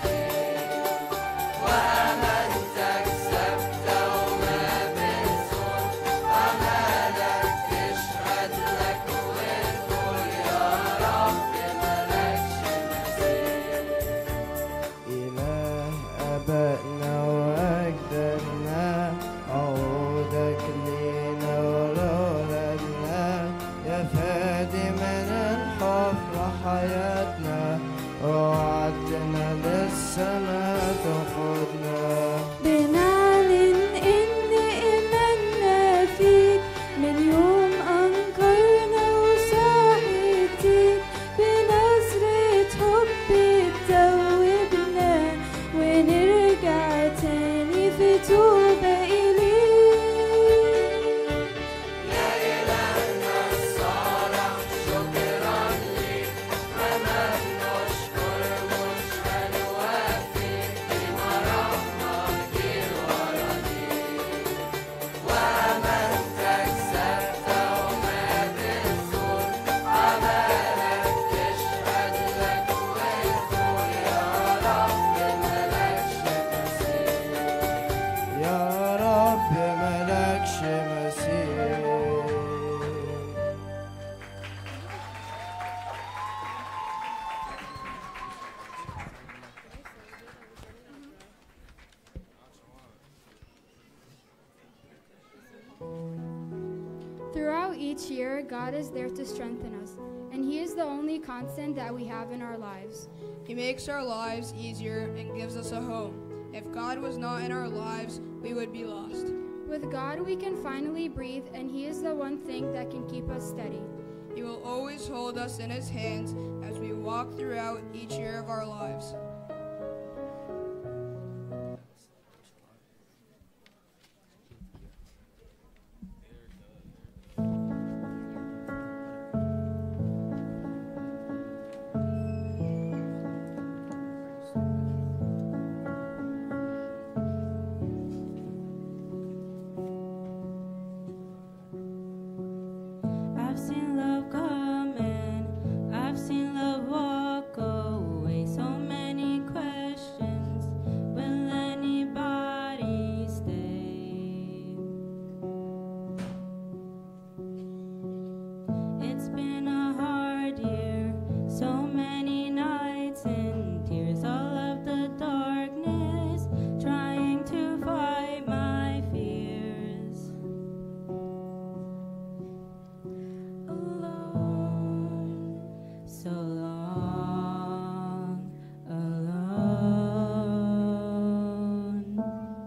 Throughout each year, God is there to strengthen us, and He is the only constant that we have in our lives. He makes our lives easier and gives us a home. If God was not in our lives, we would be lost. With God, we can finally breathe, and He is the one thing that can keep us steady. He will always hold us in His hands as we walk throughout each year of our lives. I've seen love come in, I've seen love walk away. So many questions. Will anybody stay? It's been a hard year, so many nights and tears. All of the darkness, trying to fight my fears. alone, so long alone.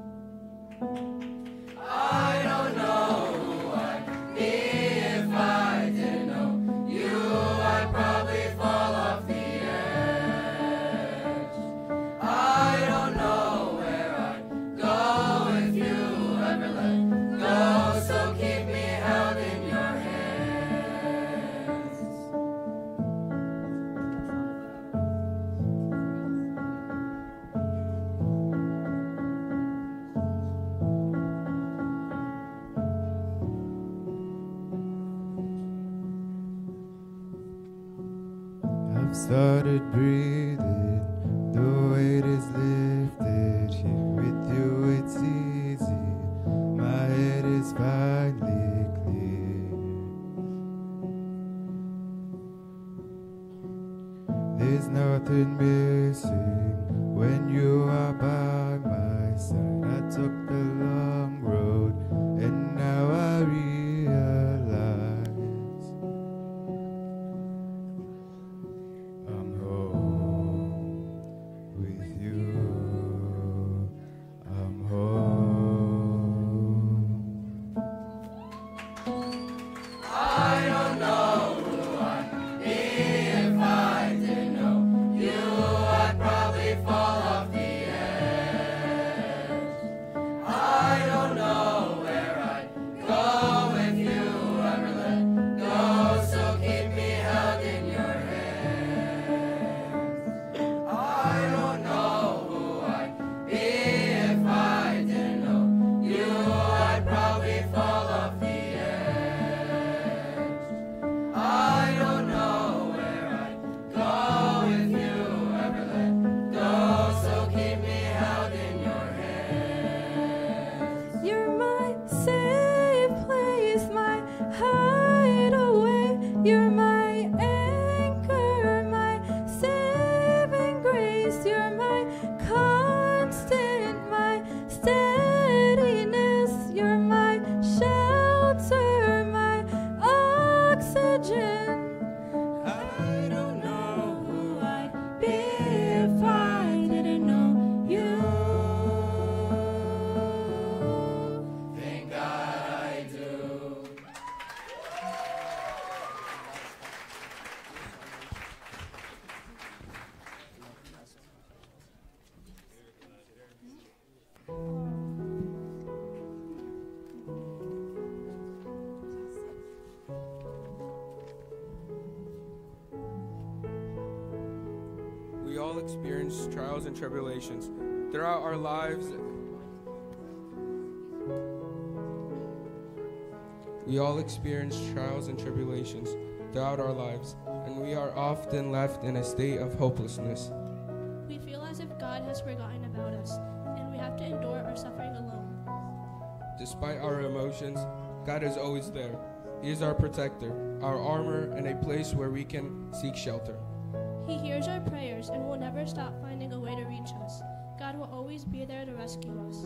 I don't know who I'd be if I didn't know you. I'd probably fall off the edge. I don't know where I'd go if you ever let go. So keep me held in your hands. I've started breathing, the weight is lifted. Here with you, it's easy. My head is finally clear. There's nothing missing when you are by my side. I took the long road, and now I realize. I'm home with you. I'm home. I don't know who I'd be if I didn't know you. I'd probably fall off the edge. I don't know where I'd go if you ever let go. So keep me held in your hands. I don't know who I'd be if I didn't know you. I'd probably fall off the edge. I don't know where I'd go if you ever let go. So keep me held in your hands. You're my safe place, my hideaway. You're my anchor, my saving grace. You're my constant, my steadiness. You're my shelter, my oxygen. I don't know who I'd be if I didn't know you. Thank God I do. We all experience trials and tribulations throughout our lives. We all experience trials and tribulations throughout our lives, and we are often left in a state of hopelessness. We feel as if God has forgotten about us, and we have to endure our suffering alone. Despite our emotions, God is always there. He is our protector, our armor, and a place where we can seek shelter. He hears our prayers and will never stop finding a way to reach us. God will always be there to rescue us.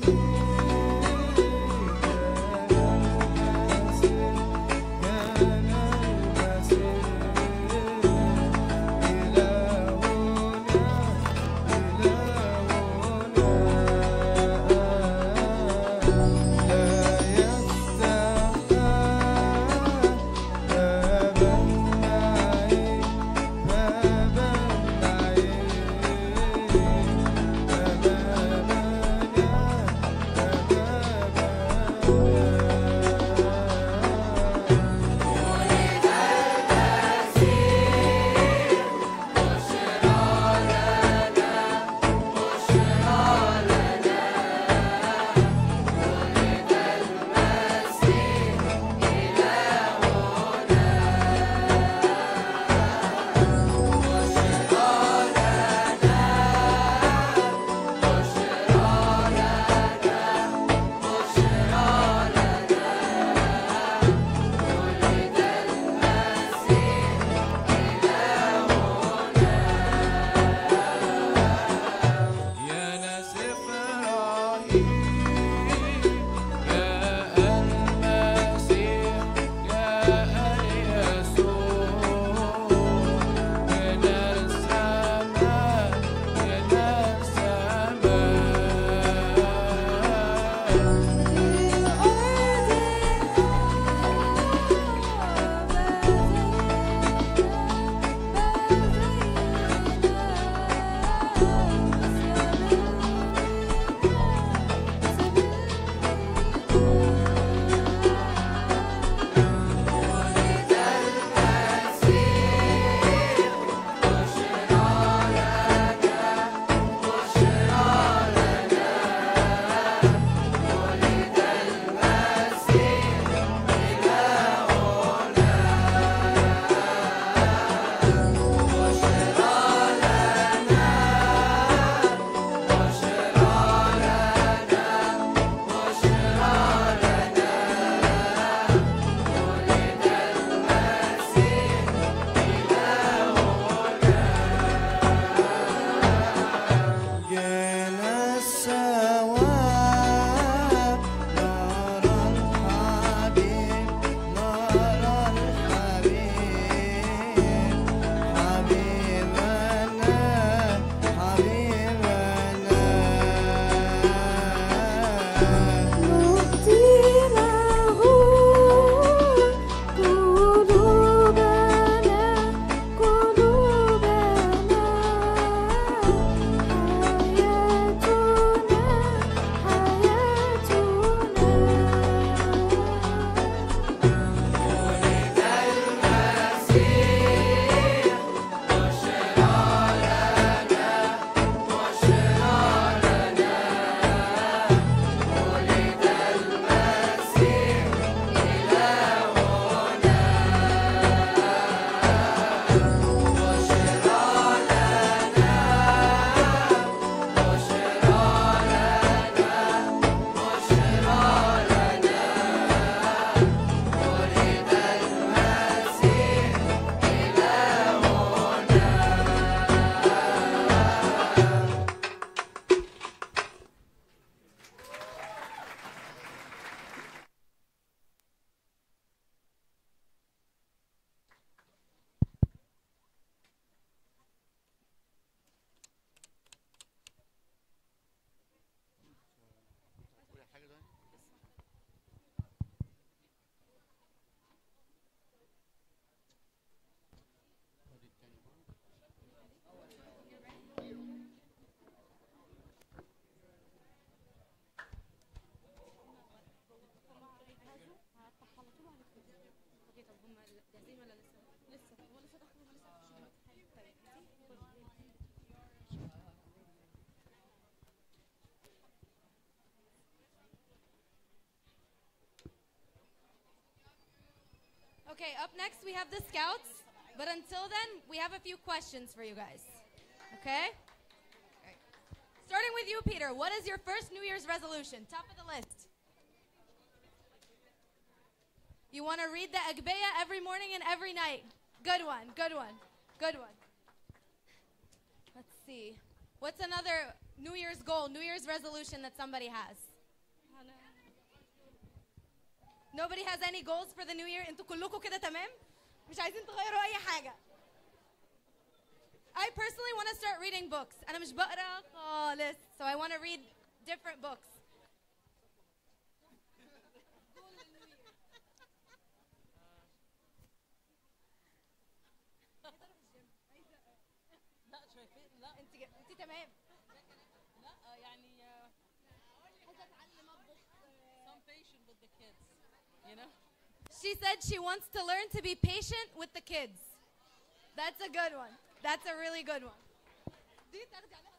Okay, up next we have the scouts. But until then, we have a few questions for you guys. Okay? Alright. Starting with you, Peter. What is your first New Year's resolution? Top of the list. You want to read the Agbeya every morning and every night. Good one, good one, good one. Let's see. What's another New Year's goal, New Year's resolution that somebody has? Nobody has any goals for the new year انتوا كلكم كده تمام مش عايزين تغيروا اي حاجه I personally want to start reading books انا مش بقرا خالص so I want to read different books لا شايفين لا انت انت تمام لا يعني آه، عايزه اتعلم اطبخ some patient with the kids you know She said she wants to learn to be patient with the kids. That's a good one. That's a really good one. دي ترجع لها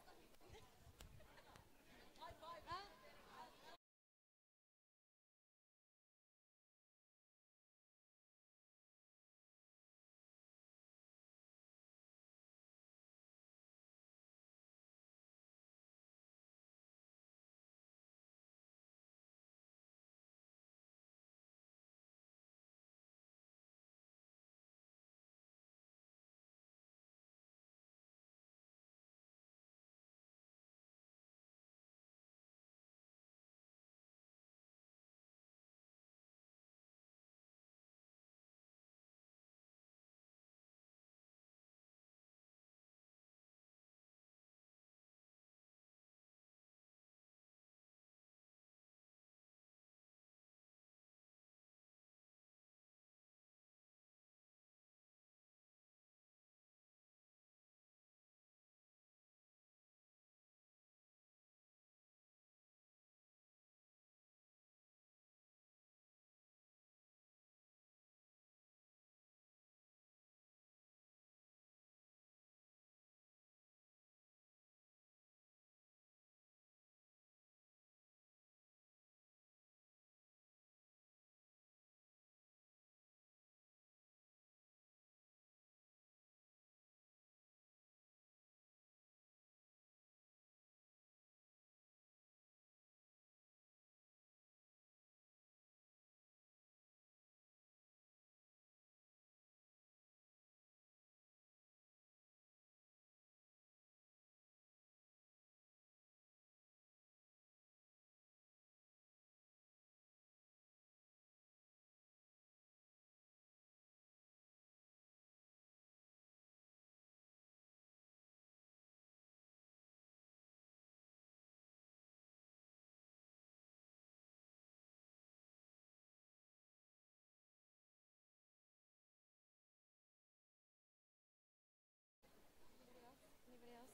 Anybody else?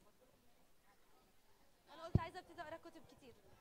انا قلت عايزه ابتدي اقرا كتب كتير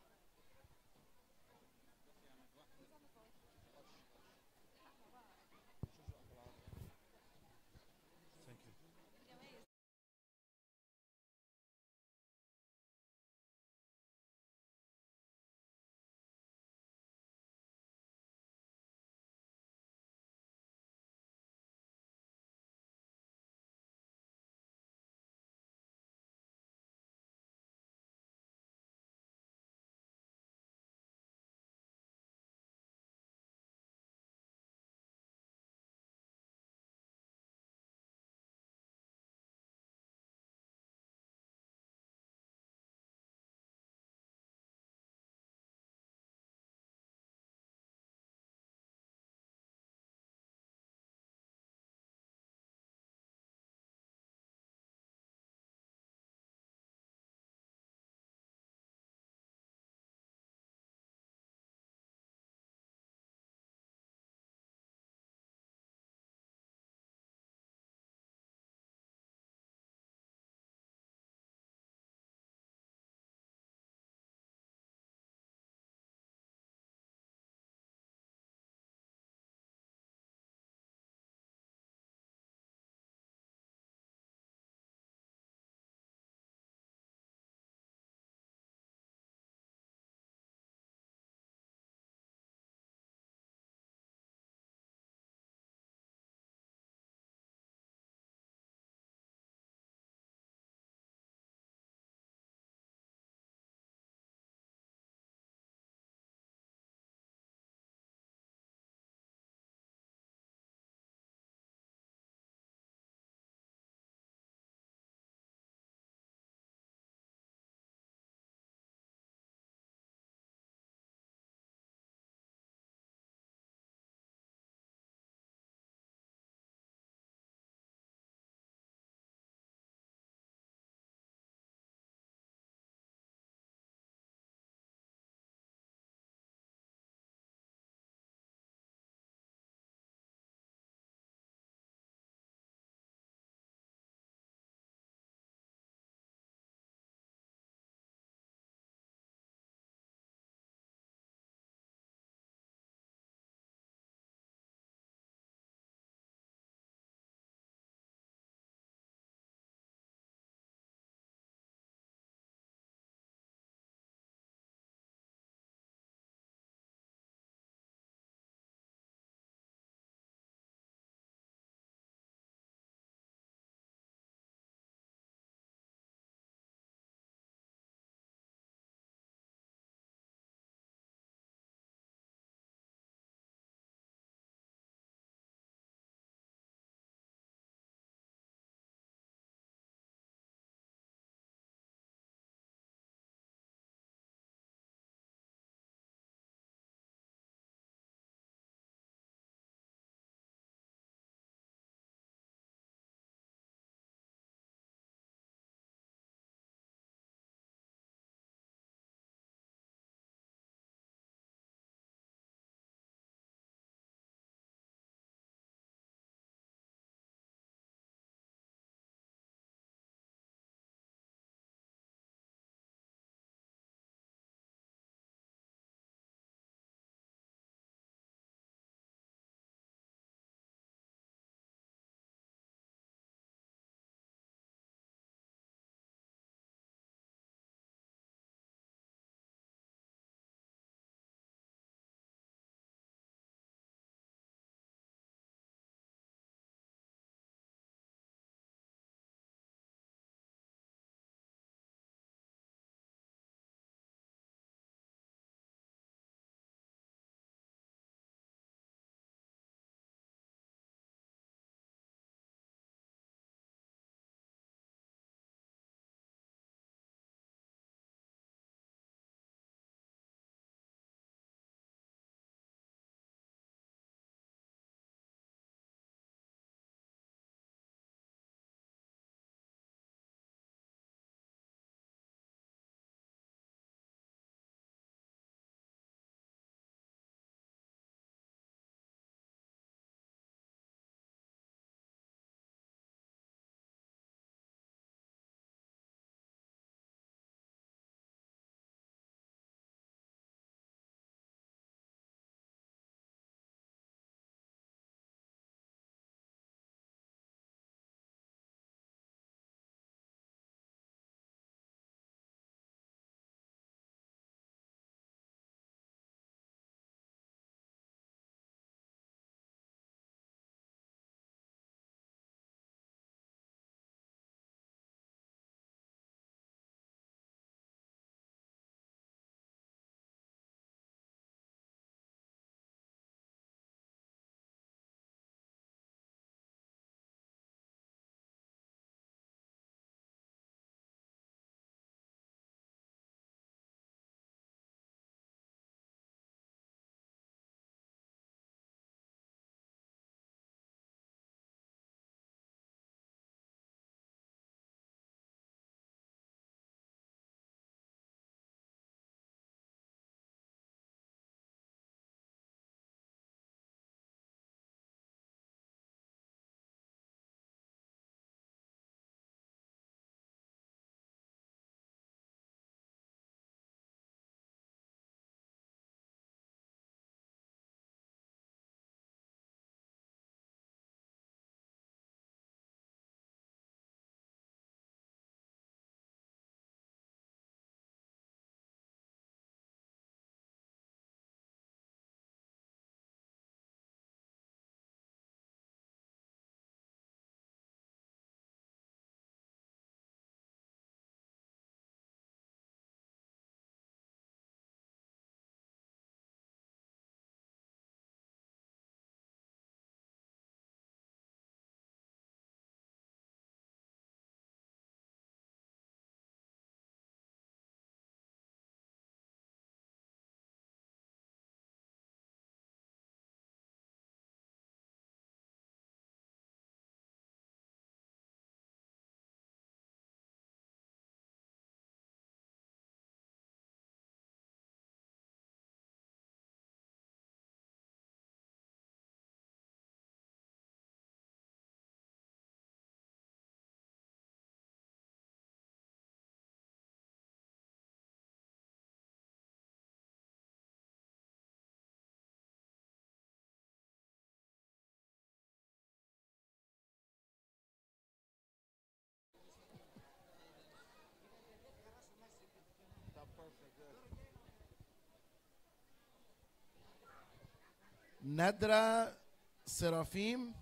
نادرة سرافيم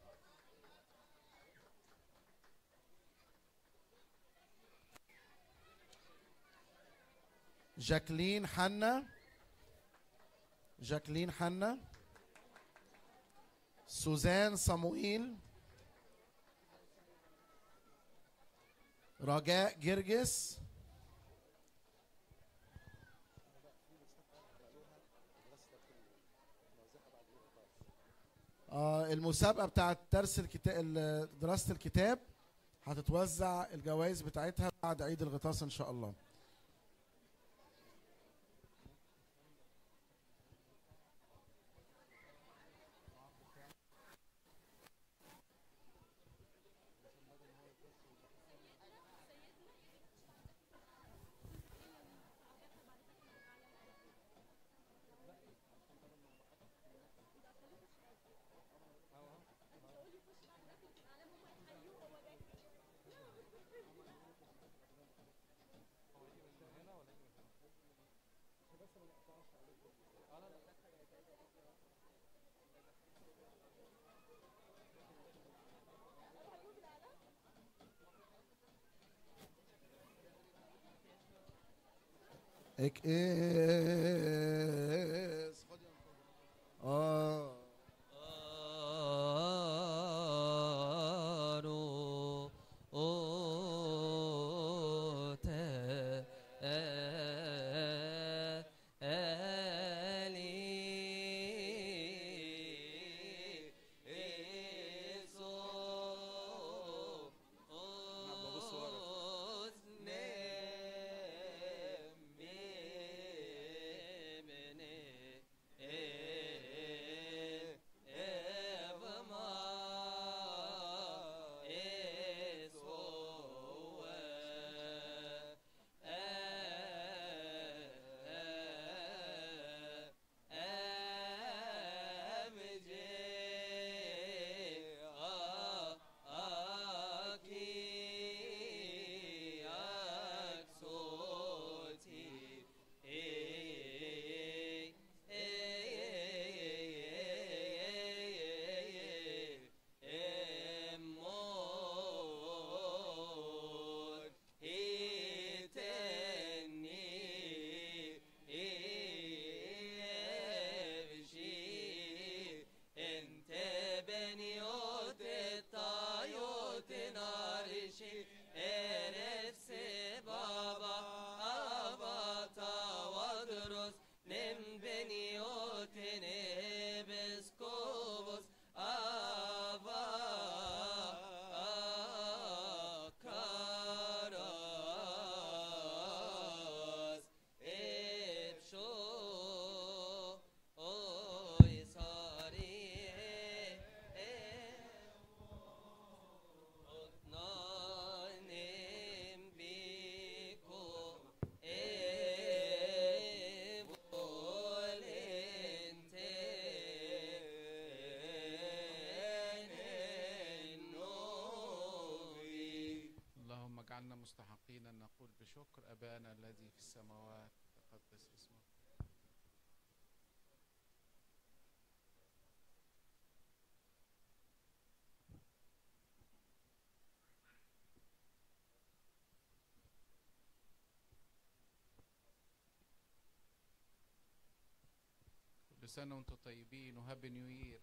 جاكلين حنا جاكلين حنا سوزان صموئيل رجاء جرجس آه المسابقة بتاعت درس الكتاب دراسة الكتاب هتتوزع الجوائز بتاعتها بعد عيد الغطاس إن شاء الله اك اس اه آرو أوتا آلي إيسو انت بنيوت الطيوت نارشي ارفس بابا اباتا ودرس نم بنيوت نبسكوبس ابا كاراس ابشو اوي صاري نانم بيكو بقول انت اللهم اجعلنا مستحقين ان نقول بشكر ابانا الذي في السماوات تقدس اسمك كل سنه وانتم طيبين وهابي نيو يير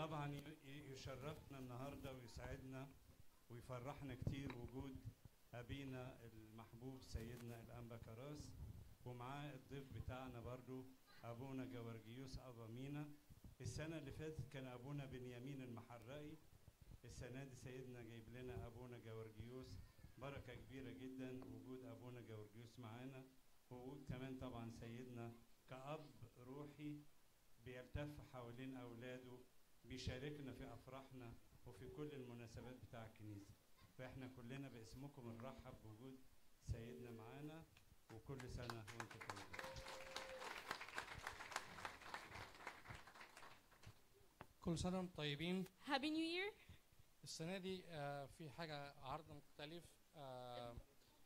طبعا ي- ي- يشرفنا النهارده ويسعدنا ويفرحنا كتير وجود ابينا المحبوب سيدنا الانبا كراس ومعاه الضيف بتاعنا برضو ابونا جورجيوس ابا مينا السنه اللي فاتت كان ابونا بنيامين المحرقي السنه دي سيدنا جايب لنا ابونا جورجيوس بركه كبيره جدا وجود ابونا جورجيوس معانا ووجود كمان طبعا سيدنا كأب روحي بيلتف حوالين أولاده بيشاركنا في أفراحنا وفي كل المناسبات بتاع الكنيسة فإحنا كلنا باسمكم نرحب بوجود سيدنا معانا وكل سنة وأنتم طيبين كل سنة وانتم طيبين هابي نيو يير السنة دي آه، في حاجة عرض مختلف آه،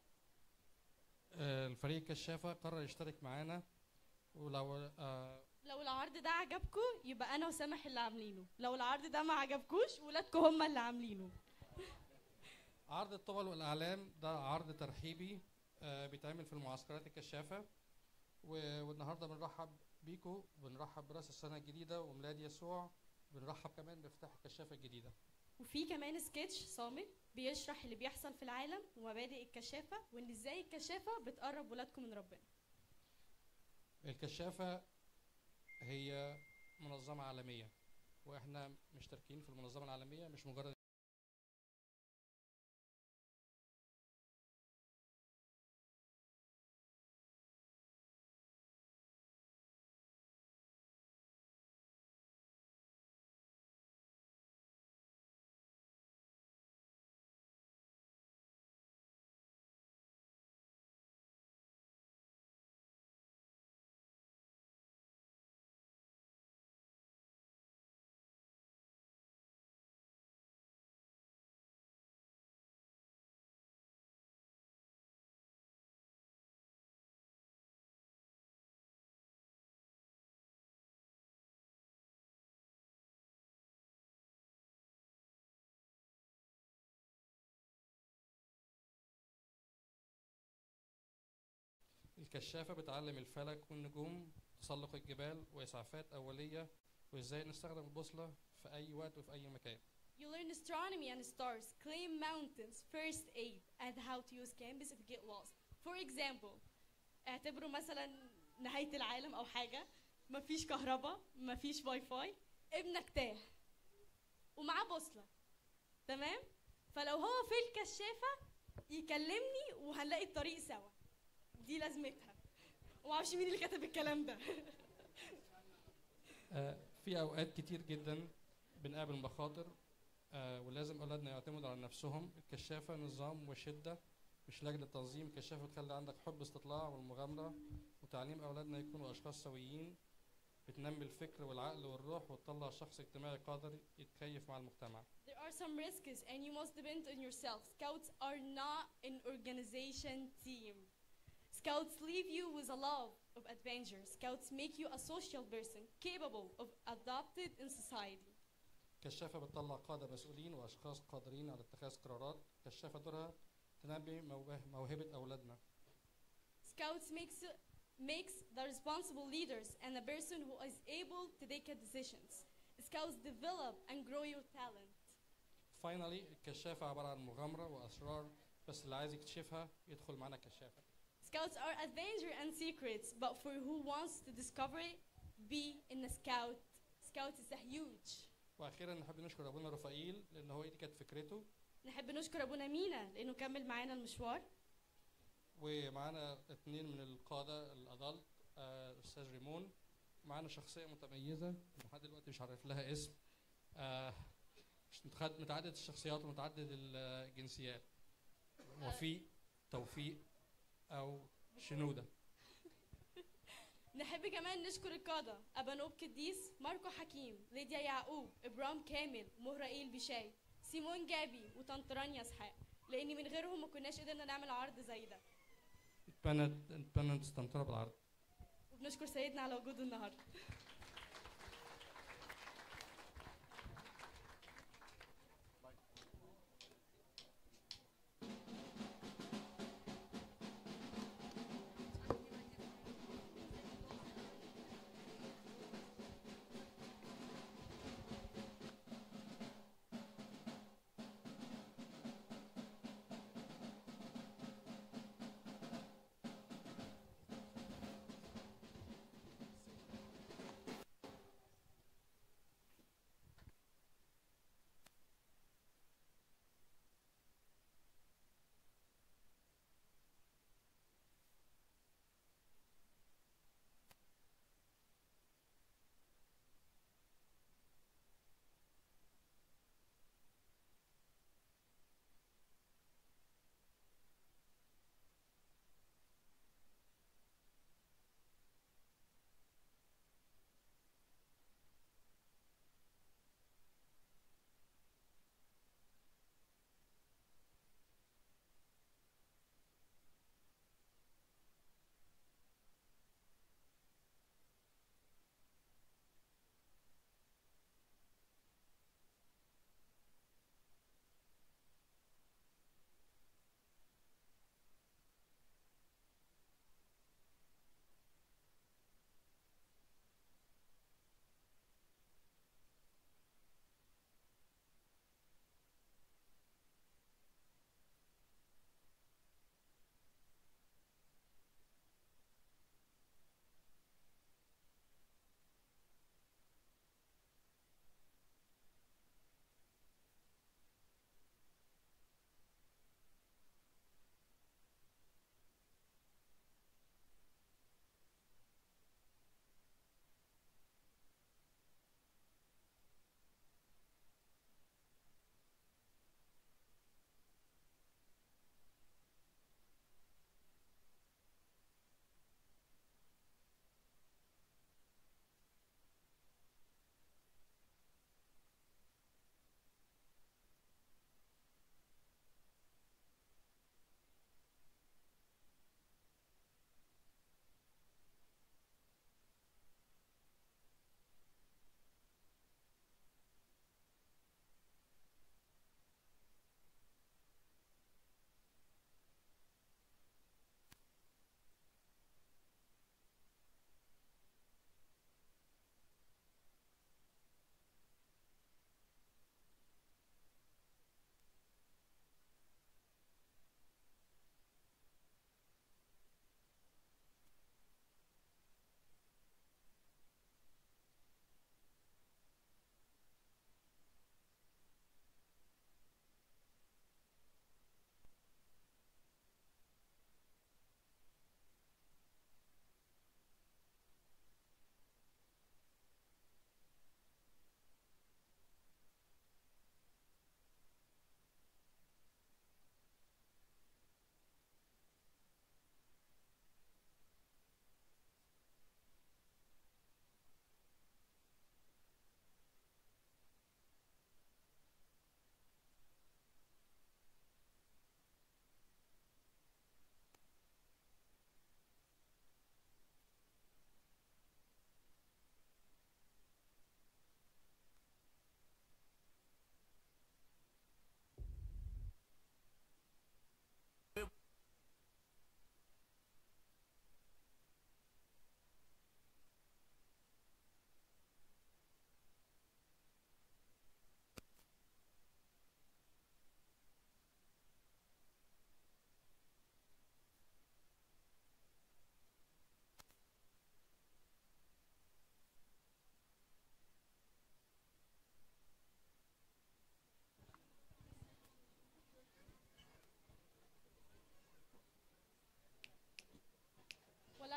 آه، الفريق الكشافة قرر يشترك معانا ولو آه، لو العرض ده عجبكم يبقى انا وسامح اللي عاملينه لو العرض ده ما عجبكوش ولادكم هم اللي عاملينه عرض الطبل والأعلام ده عرض ترحيبي آه، بيتعمل في المعسكرات الكشافة و- والنهارده بنرحب بيكم بنرحب براس السنة الجديدة وميلاد يسوع بنرحب كمان بافتتاح الكشافة الجديدة وفي كمان سكتش صامت بيشرح اللي بيحصل في العالم ومبادئ الكشافه وان ازاي الكشافه بتقرب ولادكم من ربنا الكشافة هي منظمة عالمية واحنا مشتركين في المنظمة العالمية مش مجرد الكشافة بتعلم الفلك والنجوم تسلق الجبال وإسعافات أولية وإزاي نستخدم البوصلة في أي وقت وفي أي مكان You learn astronomy and stars, climb mountains, first aid, and how to use campus if you get lost. For example, اعتبروا مثلا نهاية العالم أو حاجة مفيش كهرباء مفيش واي فاي ابنك تاه ومعاه بوصلة تمام فلو هو في الكشافة يكلمني وهنلاقي الطريق سوا دي لازمتها ومعرفش مين اللي كتب الكلام ده آه، في أوقات كتير جدا بنقابل مخاطر آه، ولازم أولادنا يعتمدوا على نفسهم الكشافة نظام وشدة مش لجنة تنظيم الكشافة بتخلي عندك حب استطلاع والمغامرة وتعليم أولادنا يكونوا أشخاص سويين بتنمي الفكر والعقل والروح وتطلع شخص اجتماعي قادر يتكيف مع المجتمع There are some risks and you must depend on yourself. Scouts are not an organization team. Scouts leave you with a love of adventure. Scouts make you a social person capable of adopted in society. كشافة بتطلع قادة مسؤولين وأشخاص قادرين على اتخاذ قرارات كشافة دورها تنمي موه- موهبة أولادنا Scouts makes makes the responsible leaders and a person who is able to take decisions. Scouts develop and grow your talent. فاينالي الكشافة عبارة عن مغامرة وأسرار بس اللي عايز يكتشفها يدخل معانا كشافة Scouts are adventure and secrets, but for who wants to discover it, be in a scout. Scout is a huge. وأخيرا نحب نشكر أبونا رفائيل لأن هو دي كانت فكرته نحب نشكر ابونا مينا لانه كمل معانا المشوار ومعانا اتنين من القادة الأدلت آه، الأستاذ ريمون معانا شخصية متميزة لحد دلوقتي مش عارف لها اسم آه، مش متخد- متعدد الشخصيات ومتعدد الجنسيات وفيق توفيق أو شنودة نحب كمان نشكر القادة أبا نوب كديس ماركو حكيم ليديا يعقوب إبرام كامل مهرائيل بشاي سيمون جابي وطنط رانيا اسحاق لأن من غيرهم ما كناش قدرنا نعمل عرض زي ده اتبنت اتبنت تستمتع بالعرض وبنشكر سيدنا على وجوده النهارده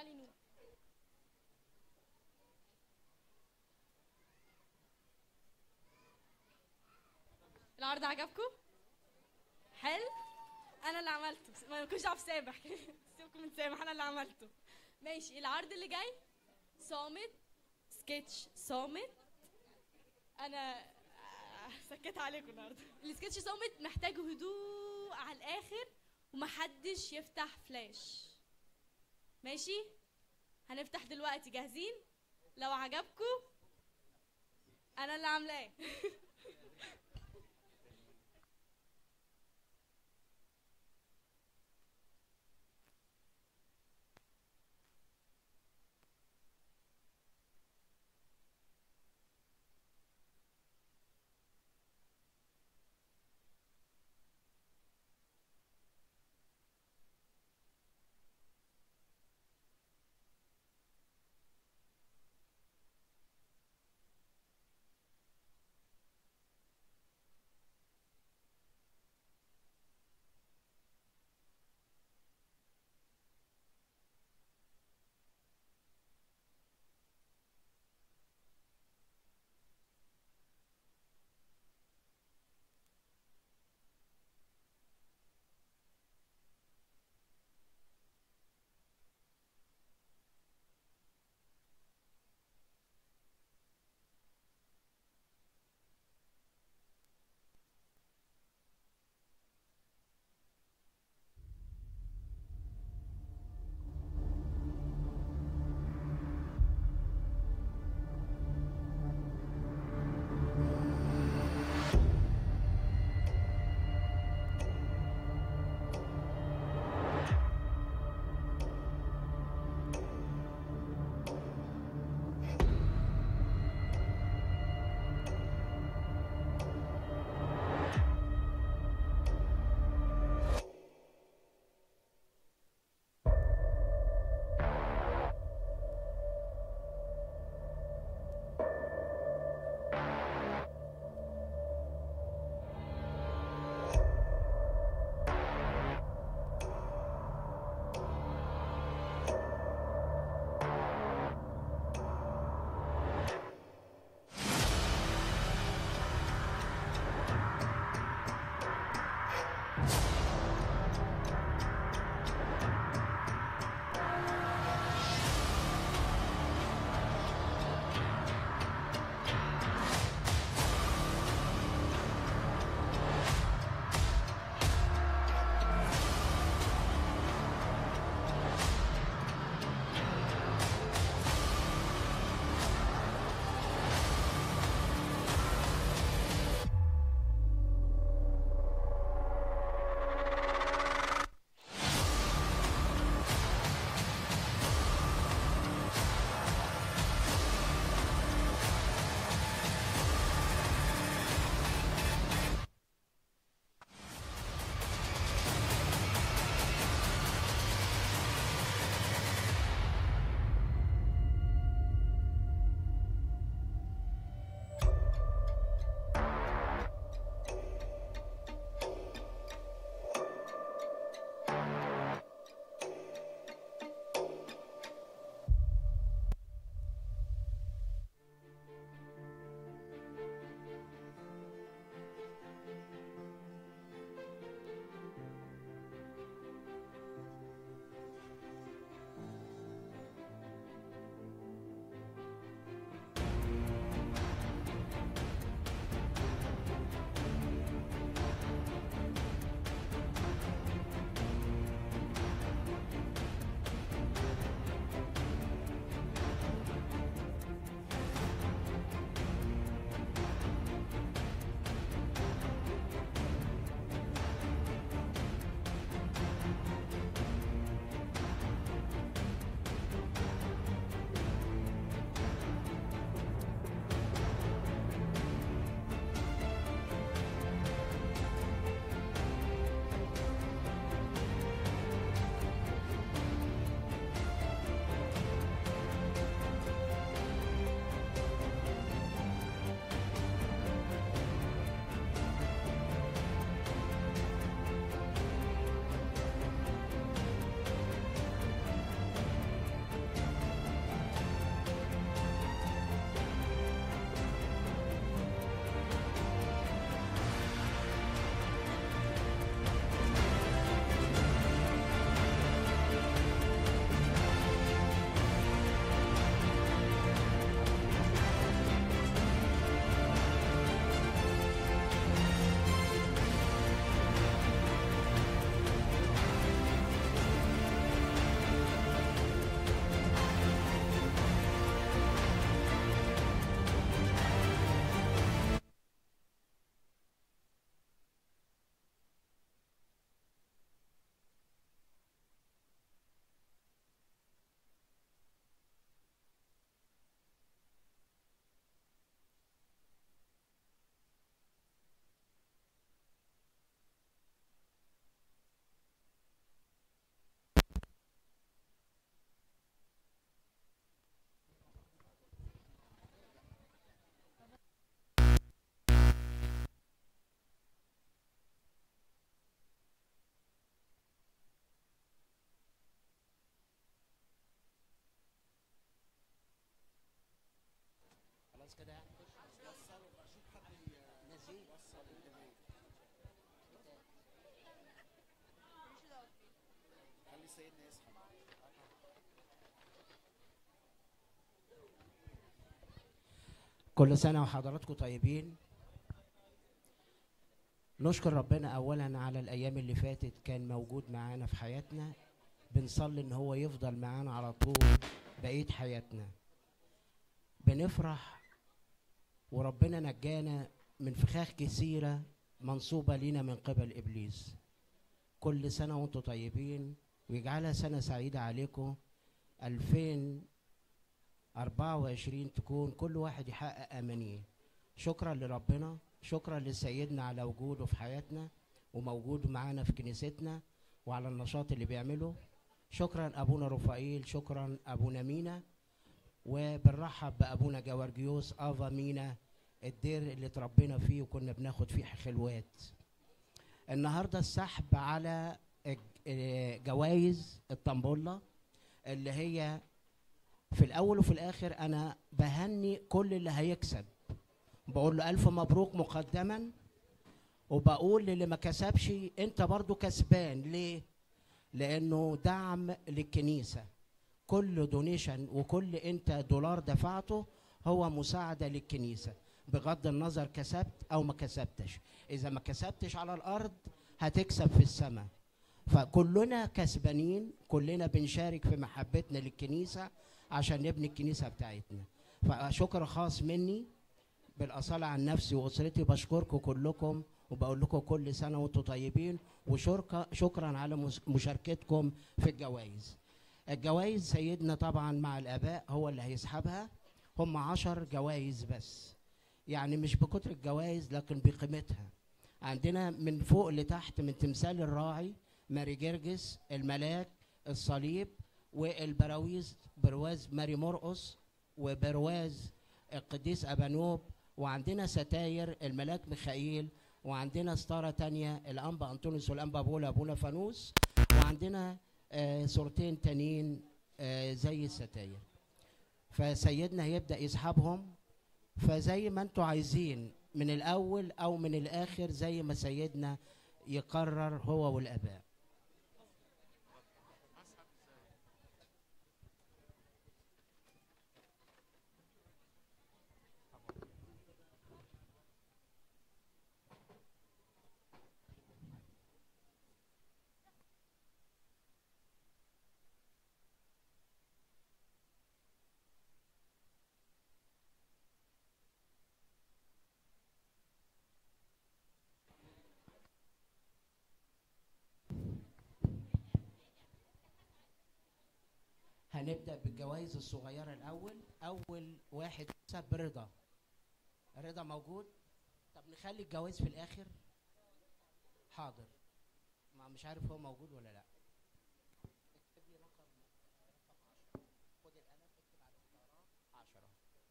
طلع لي نور العرض عجبكم حلو انا اللي عملته ما كنتش عارف سامح سيبكم من سامح انا اللي عملته ماشي العرض اللي جاي صامت سكتش صامت انا آه، سكت عليكم النهارده السكتش صامت محتاج هدوء على الاخر ومحدش يفتح فلاش ماشي هنفتح دلوقتي جاهزين لو عجبكم انا اللي عاملاه خلاص كده يعني نسيب خلي سيدنا يسحب كل سنة وحضراتكم طيبين نشكر ربنا أولا على الأيام اللي فاتت كان موجود معانا في حياتنا بنصلي إن هو يفضل معانا على طول بقية حياتنا بنفرح وربنا نجانا من فخاخ كثيرة منصوبة لينا من قبل إبليس كل سنة وانتم طيبين ويجعلها سنة سعيدة عليكم 2024 تكون كل واحد يحقق أمانيه شكرا لربنا شكرا لسيدنا على وجوده في حياتنا وموجود معانا في كنيستنا وعلى النشاط اللي بيعمله شكرا أبونا رفائيل شكرا أبونا مينا وبنرحب بأبونا جوارجيوس آفا مينا الدير اللي اتربينا فيه وكنا بناخد فيه خلوات النهارده السحب على الج- آه، جوائز الطنبولة اللي هي في الأول وفي الآخر أنا بهني كل اللي هيكسب بقول له ألف مبروك مقدما وبقول للي ما كسبش أنت برضو كسبان ليه؟ لأنه دعم للكنيسة كل دونيشن وكل أنت دولار دفعته هو مساعدة للكنيسة بغض النظر كسبت أو ما كسبتش إذا ما كسبتش على الأرض هتكسب في السماء فكلنا كسبانين كلنا بنشارك في محبتنا للكنيسة عشان نبني الكنيسة بتاعتنا فشكر خاص مني بالأصالة عن نفسي وأسرتي بشكركم كلكم وبقول لكم كل سنة وأنتم طيبين وشكرا شكرا على مس- مشاركتكم في الجوائز الجوائز سيدنا طبعا مع الآباء هو اللي هيسحبها هم عشر جوائز بس يعني مش بكتر الجوائز لكن بقيمتها عندنا من فوق لتحت من تمثال الراعي ماري جرجس الملاك الصليب والبراويز برواز ماري مرقص وبرواز القديس أبانوب وعندنا ستاير الملاك ميخائيل وعندنا ستارة تانية الأنبا أنطونيوس والأنبا بولا أبونا فانوس وعندنا آه صورتين تانيين آه زي الستاير فسيدنا هيبدأ يسحبهم فزي ما انتوا عايزين من الأول أو من الآخر زي ما سيدنا يقرر هو والآباء هنبدأ بالجوائز الصغيرة الأول أول واحد كسب رضا رضا موجود طب نخلي الجوائز في الآخر حاضر ما مش عارف هو موجود ولا لا اكتب لي رقم رقم 10 خد القلم اكتب على الاختيارات 10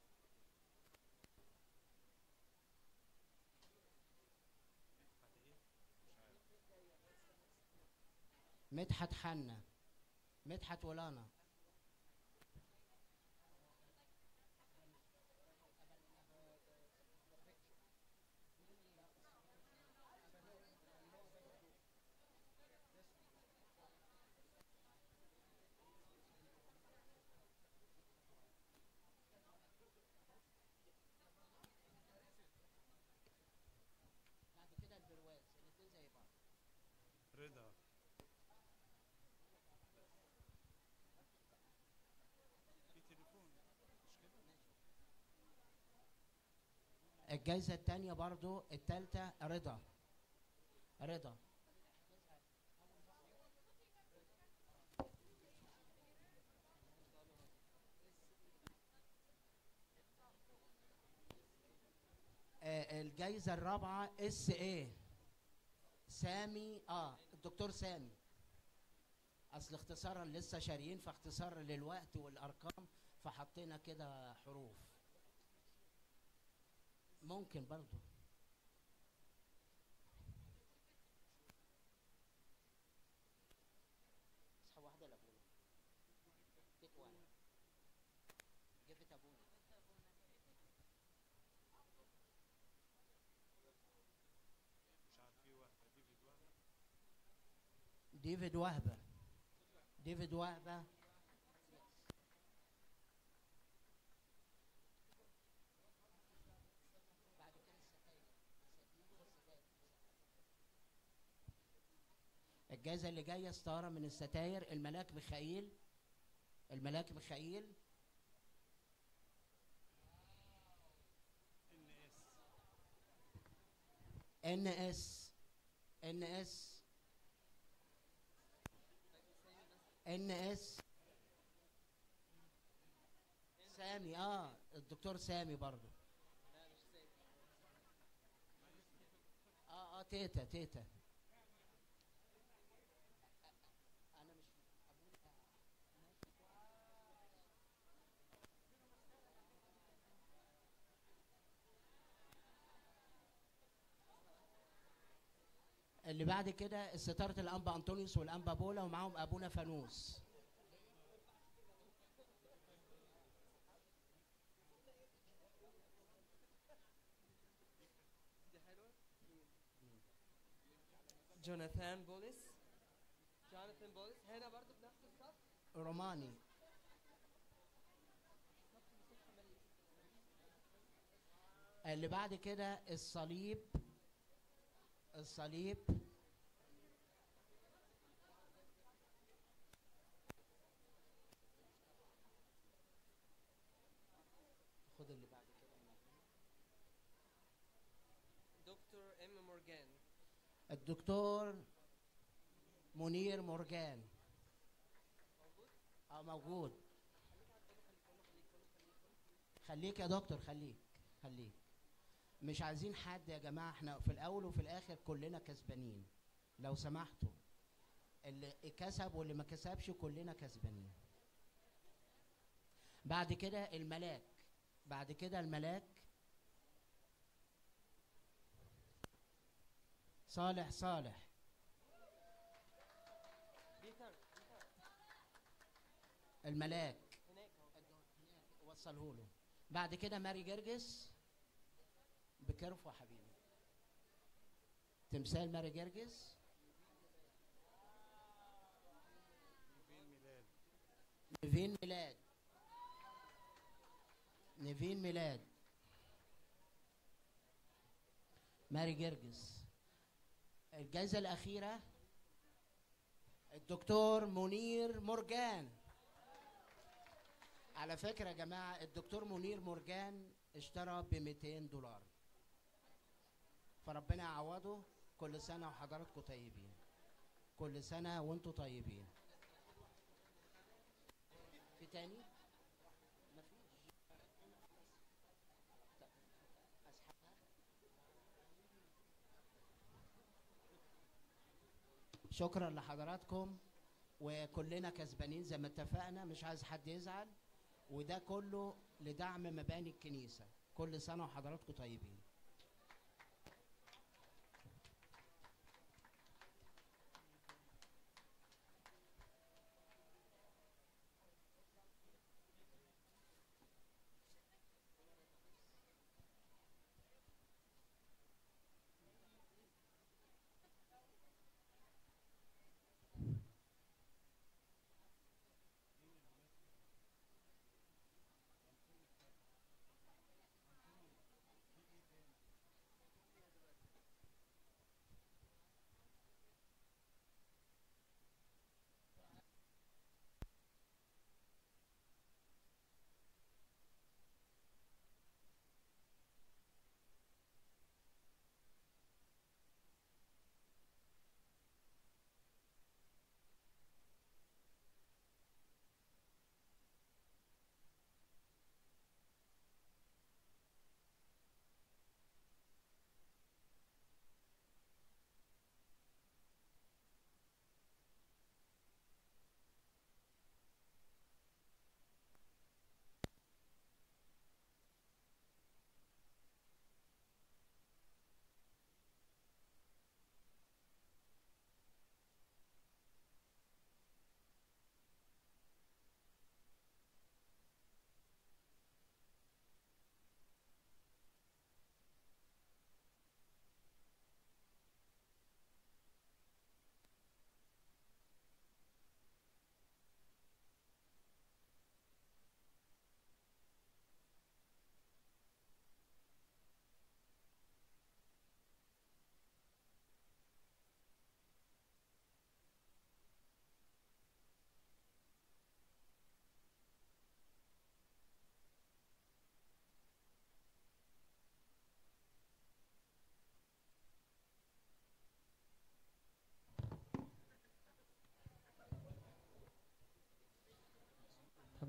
مدحت حنا مدحت ولانا بعد كده البرواز الاتنين زي بعض رضا في تليفون مش كده الجايزة التانية برضو التالتة رضا رضا آه، الجايزة الرابعة اس ايه سامي اه الدكتور سامي اصل اختصارا لسه شاريين فاختصار للوقت والارقام فحطينا كده حروف ممكن برضو اصحى واحدة لابونا تيك وان جفت ابونا ديفيد وهبه ديفيد وهبه الجائزة اللي جاية ستارة من الستاير الملاك ميخائيل الملاك ميخائيل ان اس ان اس ان اس سامي اه الدكتور سامي برضو اه اه تيتا تيتا انا مش اللي بعد كده ستارة الأنبا أنطونيوس والأنبا بولا ومعاهم أبونا فانوس جوناثان بوليس جوناثان بوليس هنا برضو بنفس الصف روماني اللي بعد كده الصليب الصليب خد اللي بعد كده دكتور ام مورجان الدكتور منير مرجان اه موجود خليك يا دكتور خليك خليك مش عايزين حد يا جماعه احنا في الاول وفي الاخر كلنا كسبانين لو سمحتوا اللي كسب واللي ما كسبش كلنا كسبانين بعد كده الملاك بعد كده الملاك صالح صالح الملاك وصله له بعد كده ماري جرجس بكرفه يا حبيبي تمثال ماري جرجس نيفين ميلاد نيفين ميلاد ماري جرجس الجائزة الأخيرة الدكتور منير مرجان على فكرة يا جماعة الدكتور منير مرجان اشترى ب 200 دولار فربنا يعوضه كل سنة وحضراتكم طيبين كل سنة وانتم طيبين في تاني؟ مفيش طب أسحبها شكرا لحضراتكم وكلنا كسبانين زي ما اتفقنا مش عايز حد يزعل وده كله لدعم مباني الكنيسة كل سنة وحضراتكم طيبين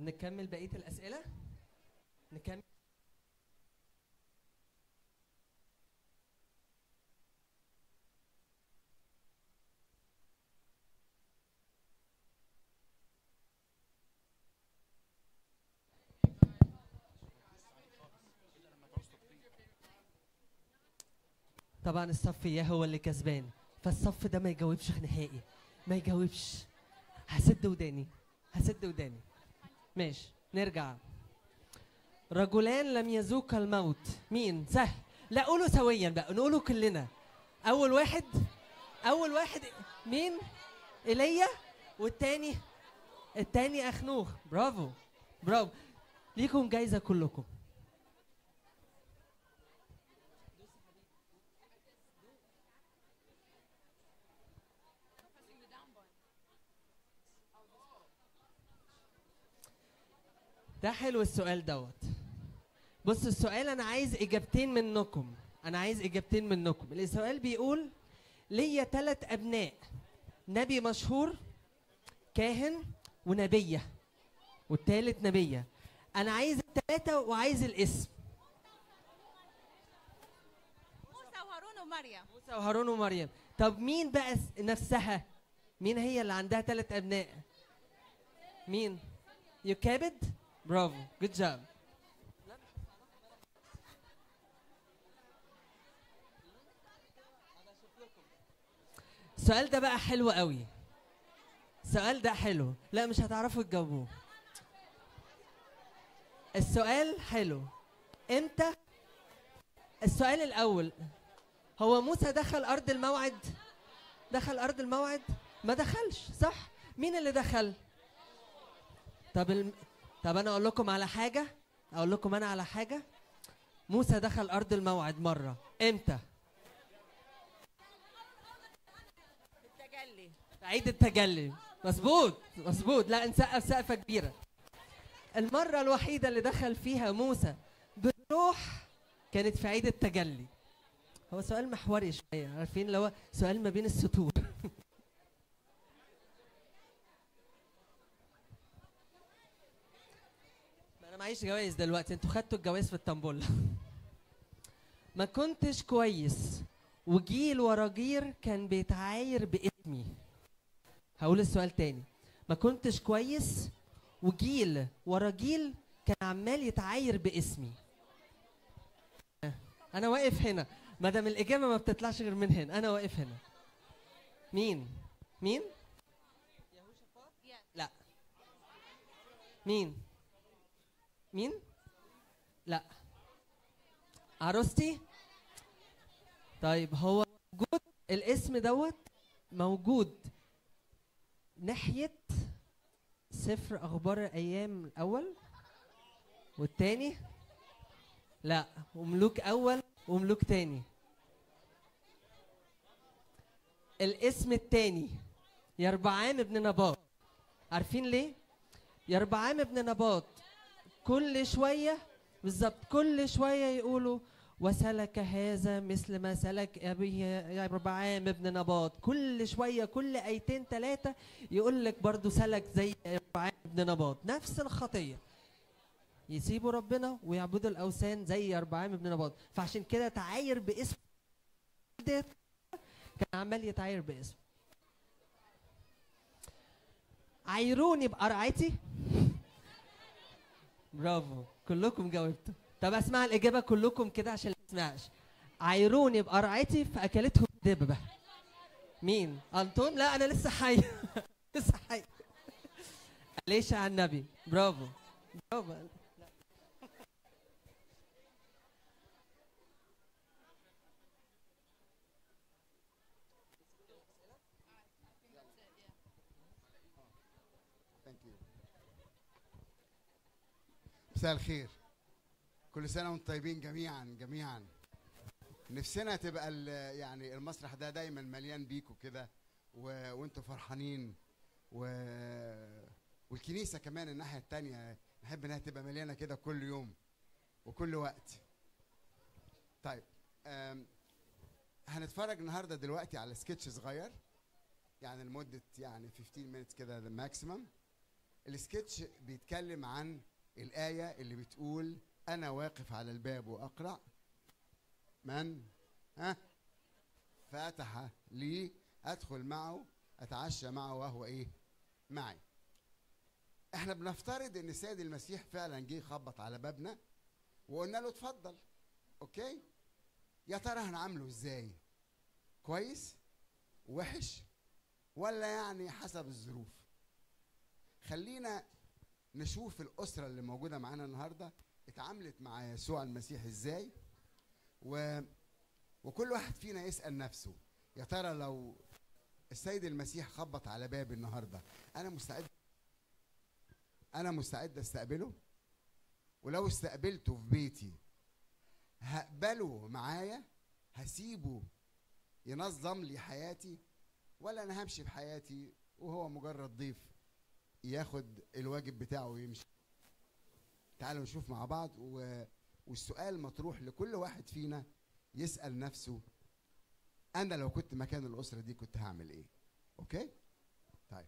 طب نكمل بقيه الاسئله نكمل طبعا الصف اياه هو اللي كسبان فالصف ده ما يجاوبش نهائي ما يجاوبش هسد وداني هسد وداني ماشي نرجع رجلان لم يذوق الموت مين سهل لا قولوا سويا بقى نقولوا كلنا اول واحد اول واحد مين ايليا والتاني التاني اخنوخ برافو برافو ليكم جايزه كلكم ده حلو السؤال دوت بص السؤال انا عايز اجابتين منكم انا عايز اجابتين منكم السؤال بيقول ليا ثلاث ابناء نبي مشهور كاهن ونبيه والتالت نبيه انا عايز الثلاثه وعايز الاسم موسى وهارون ومريم موسى وهارون ومريم طب مين بقى س- نفسها مين هي اللي عندها ثلاث ابناء مين يكابد برافو جود جاب السؤال ده بقى حلو قوي السؤال ده حلو لا مش هتعرفوا تجاوبوه السؤال حلو امتى السؤال الاول هو موسى دخل ارض الموعد دخل ارض الموعد ما دخلش صح مين اللي دخل طب الم... طب انا اقول لكم على حاجه اقول لكم انا على حاجه موسى دخل ارض الموعد مره امتى التجلي في عيد التجلي مظبوط مظبوط لا نسقف سقفه كبيره المره الوحيده اللي دخل فيها موسى بالروح كانت في عيد التجلي هو سؤال محوري شويه عارفين اللي هو سؤال ما بين السطور ما انا معيش جوائز دلوقتي انتوا خدتوا الجوائز في الطنبولة ما كنتش كويس وجيل ورا جيل كان بيتعاير باسمي هقول السؤال تاني ما كنتش كويس وجيل ورا جيل كان عمال يتعاير باسمي انا واقف هنا ما دام الاجابه ما بتطلعش غير من هنا انا واقف هنا مين مين لا مين مين لا عروستي طيب هو موجود الاسم دوت موجود ناحية سفر أخبار الأيام الأول والتاني لا وملوك أول وملوك تاني الاسم التاني يربعام ابن نباط عارفين ليه؟ يربعام ابن نباط كل شوية بالظبط كل شوية يقولوا وسلك هذا مثل ما سلك أبيه يربعام ابن نباط كل شوية كل آيتين ثلاثة يقول لك برضو سلك زي يربعام ابن نباط نفس الخطية يسيبوا ربنا ويعبدوا الأوثان زي يربعام ابن نباط فعشان كده تعاير باسم ده كان عمال يتعاير باسم عايروني بقرعتي برافو كلكم جاوبتوا طب اسمع الاجابه كلكم كده عشان ما تسمعش عايروني بقرعتي فاكلتهم دببه مين انطون لا انا لسه حي لسه حي ليش على النبي برافو برافو Thank you. مساء الخير كل سنة وانتم طيبين جميعا جميعا نفسنا تبقى ال- يعني المسرح ده دايما مليان بيكوا كده و- وانتوا فرحانين و... والكنيسة كمان الناحية التانية نحب انها تبقى مليانة كده كل يوم وكل وقت طيب أم، هنتفرج النهارده دلوقتي على سكتش صغير يعني لمدة يعني 15 minutes كده الماكسيمم السكتش بيتكلم عن الآية اللي بتقول أنا واقف على الباب وأقرأ من ها فتح لي أدخل معه أتعشى معه وهو إيه معي احنا بنفترض ان السيد المسيح فعلا جه يخبط على بابنا وقلنا له اتفضل اوكي يا ترى هنعامله ازاي كويس وحش ولا يعني حسب الظروف خلينا نشوف الأسرة اللي موجودة معانا النهاردة اتعاملت مع يسوع المسيح ازاي و... وكل واحد فينا يسأل نفسه يا ترى لو السيد المسيح خبط على بابي النهاردة أنا مستعد أنا مستعد أستقبله ولو استقبلته في بيتي هقبله معايا هسيبه ينظم لي حياتي ولا انا همشي بحياتي وهو مجرد ضيف ياخد الواجب بتاعه ويمشي تعالوا نشوف مع بعض و... والسؤال مطروح لكل واحد فينا يسأل نفسه انا لو كنت مكان الاسرة دي كنت هعمل ايه اوكي طيب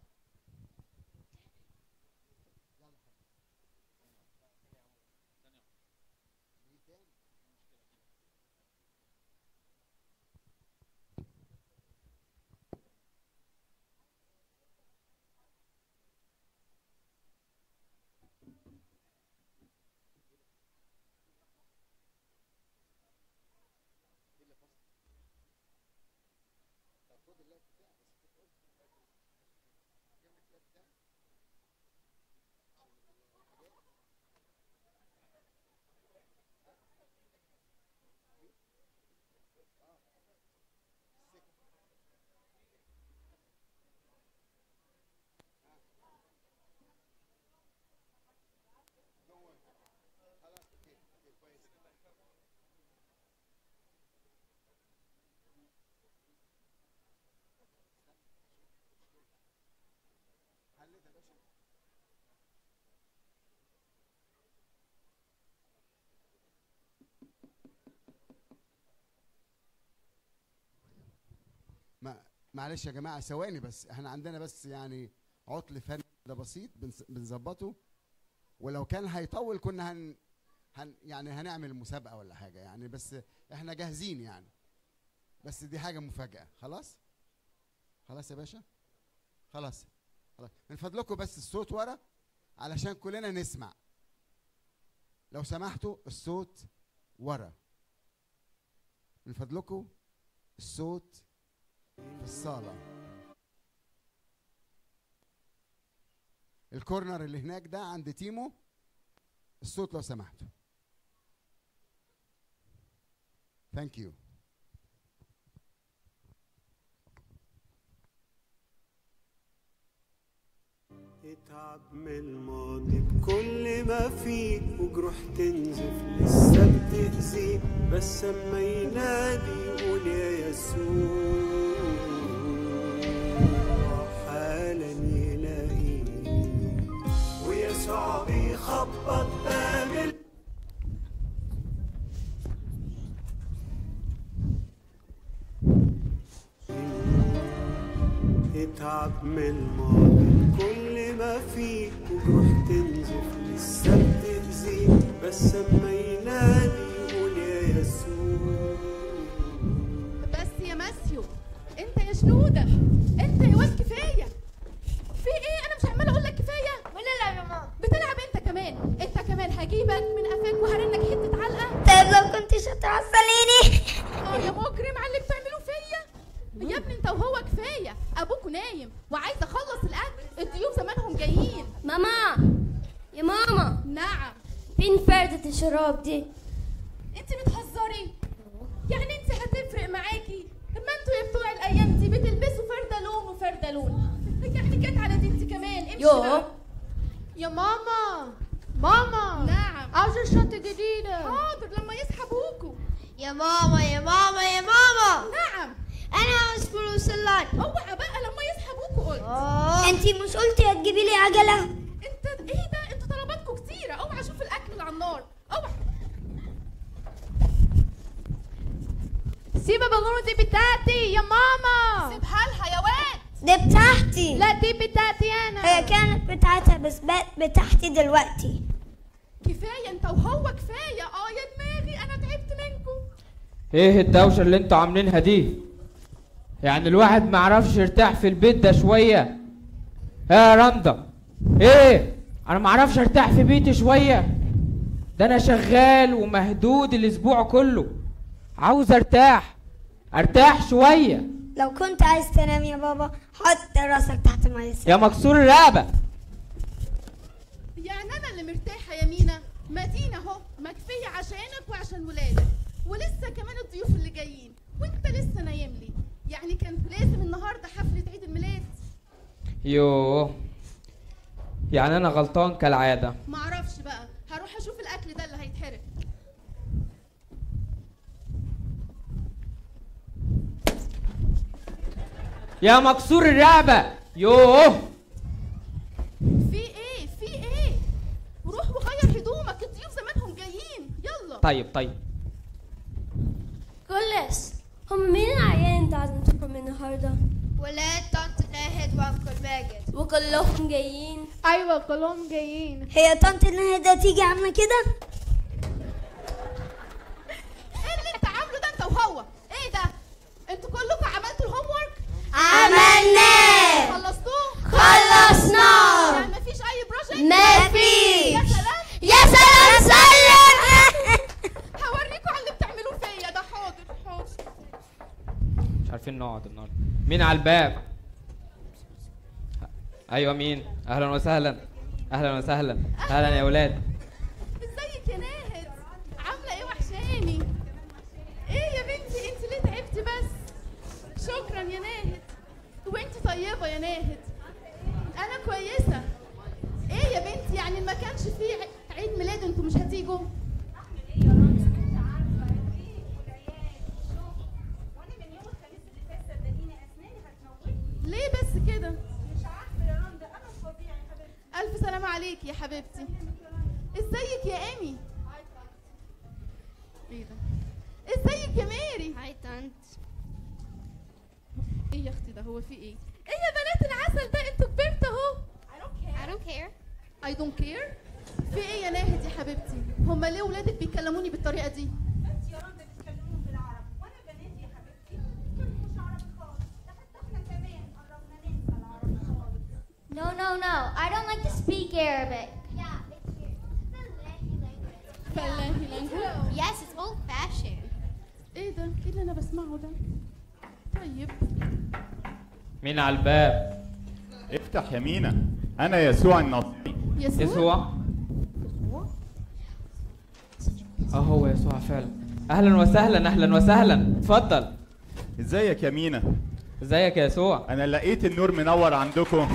ما معلش يا جماعه ثواني بس احنا عندنا بس يعني عطل فني ده بسيط بنس- بنظبطه ولو كان هيطول كنا هن, هن يعني هنعمل مسابقه ولا حاجه يعني بس احنا جاهزين يعني بس دي حاجه مفاجاه خلاص خلاص يا باشا خلاص خلاص من فضلكم بس الصوت ورا علشان كلنا نسمع لو سمحتوا الصوت ورا من فضلكم الصوت في الصالة الكورنر اللي هناك ده عند تيمو الصوت لو سمحتوا ثانك يو اتعب من الماضي بكل ما فيه وجروح تنزف لسه بتأذيه بس اما ينادي يقول يا يسوع حالا يلاقيه ويسوع بيخبط باب ال- اتعب من الماضي كل ما فيه وجروح تنزف لسه بتأذيه بس اما ينادي يقول يا يسوع بس يا ماسيو انت يا شنوده انت يا واد كفايه في ايه انا مش عماله اقول لك كفايه بنلعب يا ماما بتلعب انت كمان انت كمان هجيبك من قفاك وهرنك حته علقه طيب لو كنت هتعصليني اه يا مجرم على اللي بتعمله فيا يا ابني انت وهو كفايه ابوكوا نايم وعايز اخلص الاكل الضيوف زمانهم جايين ماما يا ماما نعم فين فردة الشراب دي انت بتهزري يعني انت هتفرق معاكي ما انتوا يا بتوع الايام دي بتلبسوا فرده لون وفرده لون يعني جت على دي انت كمان امشي يوه. بقى. يا ماما ماما نعم عاوزة شنطة جديدة حاضر لما يسحبوكوا يا ماما يا ماما يا ماما نعم انا عاوز فلوس اللان اوعى بقى لما يسحبوكوا قلت انتي مش قلتي هتجيبي لي عجلة انت ايه ده انتوا طلباتكم كتيره اوعى اشوف الاكل اللي على النار اوعى سيب البالونة دي بتاعتي يا ماما سيبها لها يا واد دي بتاعتي لا دي بتاعتي انا هي كانت بتاعتها بس بقت بتاعتي دلوقتي كفايه انت وهو كفايه اه يا دماغي انا تعبت منكم ايه الدوشه اللي انتوا عاملينها دي يعني الواحد ما عرفش يرتاح في البيت ده شويه يا رندا ايه انا ما عرفش ارتاح في بيتي شويه ده انا شغال ومهدود الاسبوع كله عاوز ارتاح ارتاح شويه لو كنت عايز تنام يا بابا حط راسك تحت المية يا مكسور الرقبه يعني انا اللي مرتاحه يا مينا مدينه اهو ما كفايه عشانك وعشان ولادك ولسه كمان الضيوف اللي جايين وانت لسه نايم لي يعني كان لازم النهارده حفله عيد الميلاد يوه يعني انا غلطان كالعاده معرفش بقى هروح اشوف الاكل ده اللي هيتحرق يا مكسور الرقبه يوه في ايه في ايه روح وغير هدومك الضيوف زمانهم جايين يلا طيب طيب كلس هم مين العيال انت عزمتهم النهارده؟ ولاد طنط ناهد وانكل ماجد وكلهم جايين ايوه كلهم جايين هي طنط ناهد هتيجي عامله كده؟ ايه اللي انت عامله ده انت وهو ايه ده انتوا كلكم عملتوا الهوم ورك عملناه. خلصتوه خلصناه. يعني مفيش اي بروجكت مفيش. يا سلام يا سلام سلم هوريكم على اللي بتعملوه فيا ده حاضر حاضر مش عارفين نقعد النهارده مين على الباب ايوه مين اهلا وسهلا اهلا وسهلا اهلا يا ولاد ازيك يا ناهد عامله ايه وحشاني ايه يا بنتي انت ليه تعبتي بس شكرا يا ناهد وانت طيبه يا ناهد انا كويسه ايه يا بنتي يعني ما كانش فيه ع- عيد ميلاد انتوا مش هتيجوا ليه بس كده الف سلامه عليك يا حبيبتي ازيك يا ايمي ايه ده ازيك يا ماري هاي طنط ايه يا اختي ده هو في ايه ايه يا بنات العسل ده انتوا كبرتوا اهو I don't care I don't care في ايه يا ناهد يا حبيبتي هما ليه ولادك بيكلموني بالطريقه دي No, no, no. I don't like to speak Arabic. فلاحي لانجوج Yes, it's old fashioned. ايه ده ايه اللي انا بسمعه ده طيب مين على الباب افتح يمينة أنا يسوع النصري يسوع يسوع اه هو يسوع فعلا اهلا وسهلا اهلا وسهلا اتفضل ازيك يا مينا ازيك يا يسوع أنا لقيت النور منور عندكم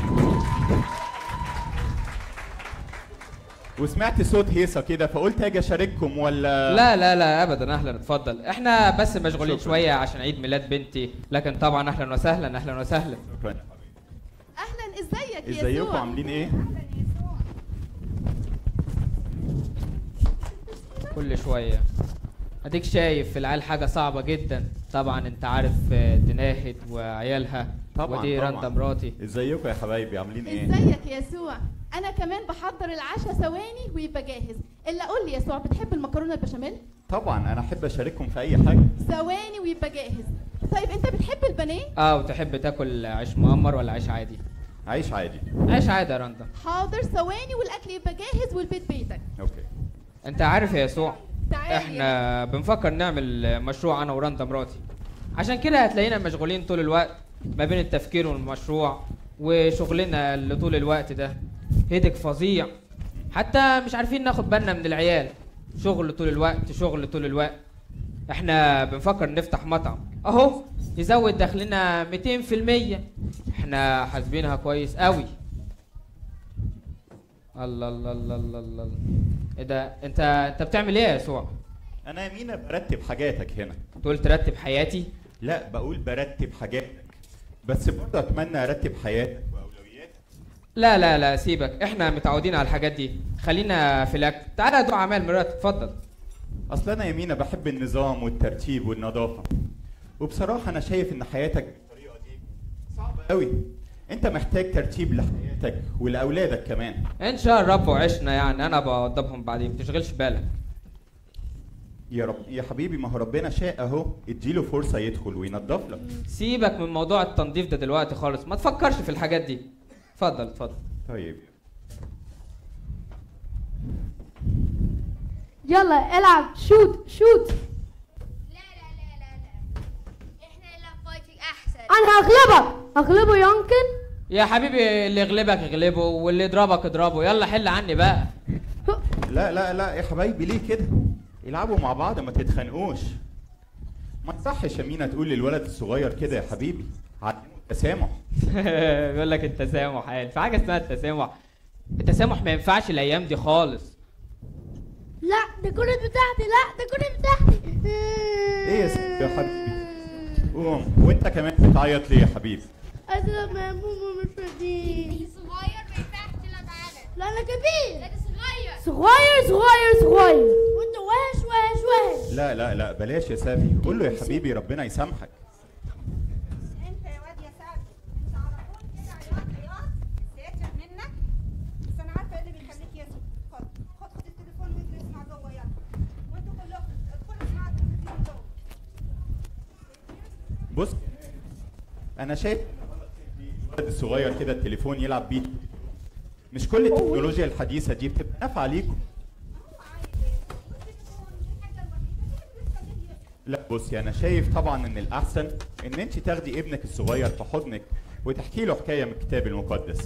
وسمعت صوت هيصة كده فقلت أجي أشارككم ولا لا لا لا ابدا اهلا اتفضل احنا بس مشغولين شكراً. شويه عشان عيد ميلاد بنتي لكن طبعا اهلا وسهلا اهلا وسهلا اهلا ازيك يا ازيكم يسوع عاملين إيه؟ كل شويه اديك شايف في العيال حاجه صعبه جدا طبعا انت عارف آه، تناهد وعيالها طبعا ودي طبعاً. رندا مراتي ازيكم يا حبايبي عاملين إيه؟ ازيك يا يسوع انا كمان بحضر العشاء ثواني ويبقى جاهز الا قول لي يا يسوع بتحب المكرونه البشاميل طبعا أنا أحب أشارككم في أي حاجة ثواني ويبقى جاهز طيب انت بتحب البانيه اه وتحب تاكل عيش مؤمر ولا عيش عادي عيش عادي عيش عادي يا رندا حاضر ثواني والاكل يبقى جاهز والبيت بيتك أوكي انت عارف يا يسوع تعالي احنا بنفكر نعمل مشروع انا ورندا مراتي عشان كده هتلاقينا مشغولين طول الوقت ما بين التفكير والمشروع وشغلنا اللي طول الوقت ده هيدك فظيع حتى مش عارفين ناخد بالنا من العيال شغل طول الوقت شغل طول الوقت احنا بنفكر نفتح مطعم اهو يزود دخلنا 200% احنا حاسبينها كويس قوي الله الله الله الله الله الله. ايه ده انت انت بتعمل ايه يا يسوع أنا يا مينا برتب حاجاتك هنا تقول ترتب حياتي لا بقول برتب حاجاتك بس برضه أتمنى أرتب حياتك لا لا لا سيبك احنا متعودين على الحاجات دي خلينا في الاكل تعالى ادوق اعمال مراتك اتفضل اصل انا يمينة بحب النظام والترتيب والنظافه وبصراحه انا شايف ان حياتك بالطريقه دي صعبه قوي انت محتاج ترتيب لحياتك ولاولادك كمان ان شاء الرب وعشنا يعني انا بوضبهم بعدين متشغلش بالك يا رب يا حبيبي ما هو ربنا شاء اهو اديله فرصه يدخل وينظف لك سيبك من موضوع التنظيف ده دلوقتي خالص ما تفكرش في الحاجات دي اتفضل اتفضل طيب يلا العب شوت شوت انا هغلبك هغلبه يمكن يا حبيبي اللي يغلبك يغلبه واللي يضربك اضربه يلا حل عني بقى لا لا لا يا حبايبي ليه كده يلعبوا مع بعض ما تتخانقوش ما تصحش يا مينا تقول للولد الصغير كده يا حبيبي علمه التسامح بيقول لك التسامح قال في حاجه اسمها التسامح التسامح ما ينفعش الايام دي خالص لا ده كرة بتاعتي لا ده كرة بتاعتي ايه يا سيدي يا حبيبي قوم وانت كمان بتعيط ليه يا حبيبي انا لما ماما مش راضيين صغير ما ينفعش تلعب معانا لا انا كبير لا صغير صغير صغير صغير وانت وحش وحش وحش لا لا لا بلاش يا سامي قول له يا حبيبي ربنا يسامحك انت يا واد يا سعد انت على طول كده عياط عياط ساتر منك بس انا عارفه ايه اللي بيخليك ياسر خد خد خد التليفون وانت اسمع جوه يلا وانتوا كلكم ادخلوا اسمعوا التلفزيون جوه بص انا شايف الولد الصغير كده التليفون يلعب بيه مش كل التكنولوجيا الحديثه دي بتبقى نافعه ليكم لا بصي انا شايف طبعا ان الاحسن ان انت تاخدي ابنك الصغير في حضنك وتحكي له حكايه من الكتاب المقدس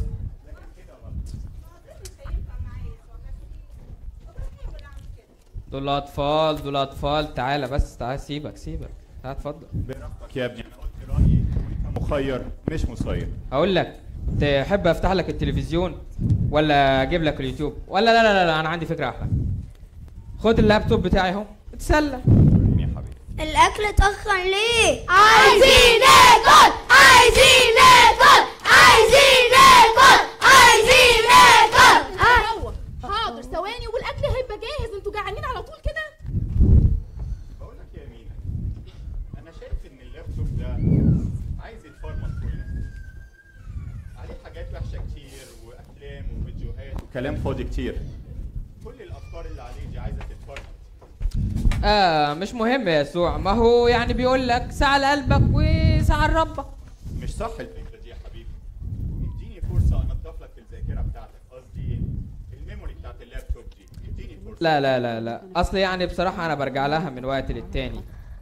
دول اطفال دول اطفال تعالى بس تعالى سيبك سيبك تعالى اتفضل براحتك يا ابني انا قلت رايي وانت مخير مش مسير هقول لك تحب افتح لك التلفزيون ولا اجيب لك اليوتيوب ولا لا لا لا, لا انا عندي فكره احلى خد اللابتوب بتاعي اهو اتسلى الأكل اتأخر ليه؟ عايزين ناكل عايزين ناكل عايزين ناكل عايزين ناكل روح حاضر ثواني والاكل هيبقى جاهز انتوا جعانين على طول كده بقول لك يا مينا انا شايف ان اللابتوب ده عايز يتفرمط كله عليه حاجات وحشه كتير وافلام وفيديوهات وكلام فاضي كتير كل الافكار اللي عليه دي عايزه تتفرمط اه مش مهم يا يسوع ما هو يعني بيقول لك ساعة لقلبك وساعة لربك مش صح الفكره دي يا حبيبي اديني فرصه انضف لك الذاكره بتاعتك قصدي الميموري بتاعت اللابتوب دي اديني فرصه لا لا لا لا اصل يعني بصراحة انا برجع لها من وقت للتاني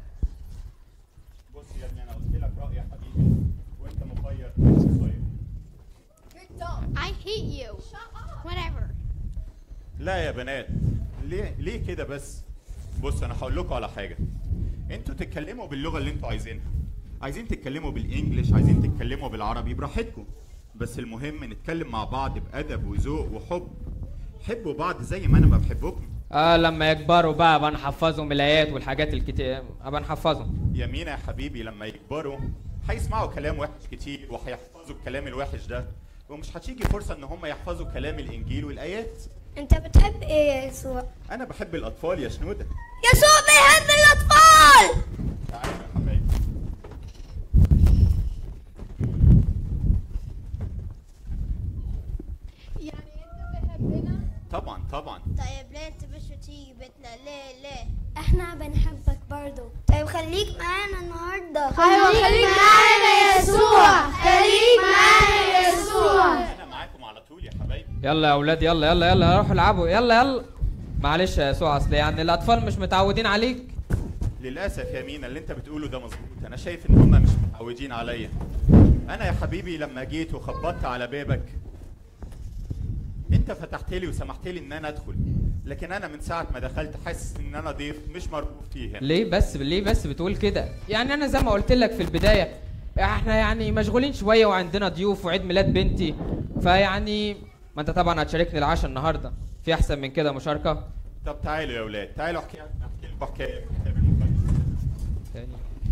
بص يا ابني انا قلت لك رايي يا حبيبي وانت مخير مش مسير I hate you whatever لا يا بنات ليه ليه كده بس بص انا هقول لكم على حاجه انتوا تتكلموا باللغه اللي انتوا عايزينها عايزين تتكلموا بالانجلش عايزين تتكلموا بالعربي براحتكم بس المهم نتكلم مع بعض بادب وذوق وحب حبوا بعض زي ما انا ما بحبكم اه لما يكبروا بقى ابقى نحفظهم الايات والحاجات الكتير ابقى نحفظهم يمينة يا حبيبي لما يكبروا هيسمعوا كلام وحش كتير وهيحفظوا الكلام الوحش ده ومش هتيجي فرصه ان هم يحفظوا كلام الانجيل والايات أنت بتحب إيه يا يسوع؟ انا بحب الاطفال يا شنوده يسوع بيحب الأطفال تعالوا يا حبايبي يعني انت بتحبنا طبعا طبعا طيب ليه انت مش بتيجي بيتنا ليه ليه؟ احنا بنحبك برضو طيب خليك معانا النهارده أيوة، خليك معانا يا يسوع. خليك معانا يا يسوع. انا معاكم على طول يا حبايبي يلا يا اولاد يلا يلا يلا روحوا العبوا يلا يلا معلش يا يسوع اصل يعني الاطفال مش متعودين عليك للاسف يا مينا اللي انت بتقوله ده مظبوط انا شايف ان هم مش متعودين عليا انا يا حبيبي لما جيت وخبطت على بابك انت فتحت لي وسمحت لي ان انا ادخل لكن انا من ساعه ما دخلت حاسس ان انا ضيف مش مرغوب فيه هنا ليه بس ليه بس بتقول كده يعني انا زي ما قلت لك في البدايه احنا يعني مشغولين شويه وعندنا ضيوف وعيد ميلاد بنتي فيعني ما انت طبعا هتشاركني العشاء النهارده في احسن من كده مشاركه طب تعالوا يا اولاد تعالوا احكي احكي لكم حكايه من الكتاب المقدس تاني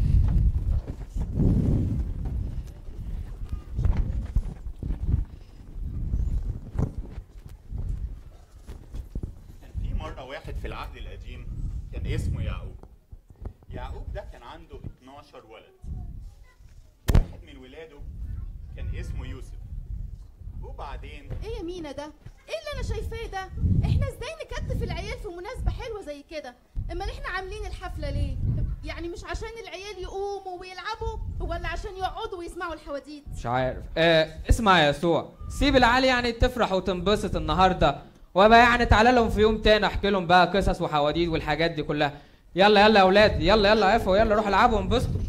كان في مرة واحد في العهد القديم كان اسمه يعقوب يعقوب ده كان عنده 12 ولد واحد من ولاده كان اسمه يوسف وبعدين ايه يا مينا ده ايه اللي انا شايفاه ده احنا ازاي نكتف العيال في مناسبه حلوه زي كده امال احنا عاملين الحفله ليه يعني مش عشان العيال يقوموا ويلعبوا ولا عشان يقعدوا ويسمعوا الحواديت مش عارف آه اسمع يا يسوع سيب العيال يعني تفرح وتنبسط النهارده وبقى يعني تعالى لهم في يوم تاني احكي لهم بقى قصص وحواديت والحاجات دي كلها يلا يلا يا اولاد يلا يلا قفوا يلا روحوا العبوا وانبسطوا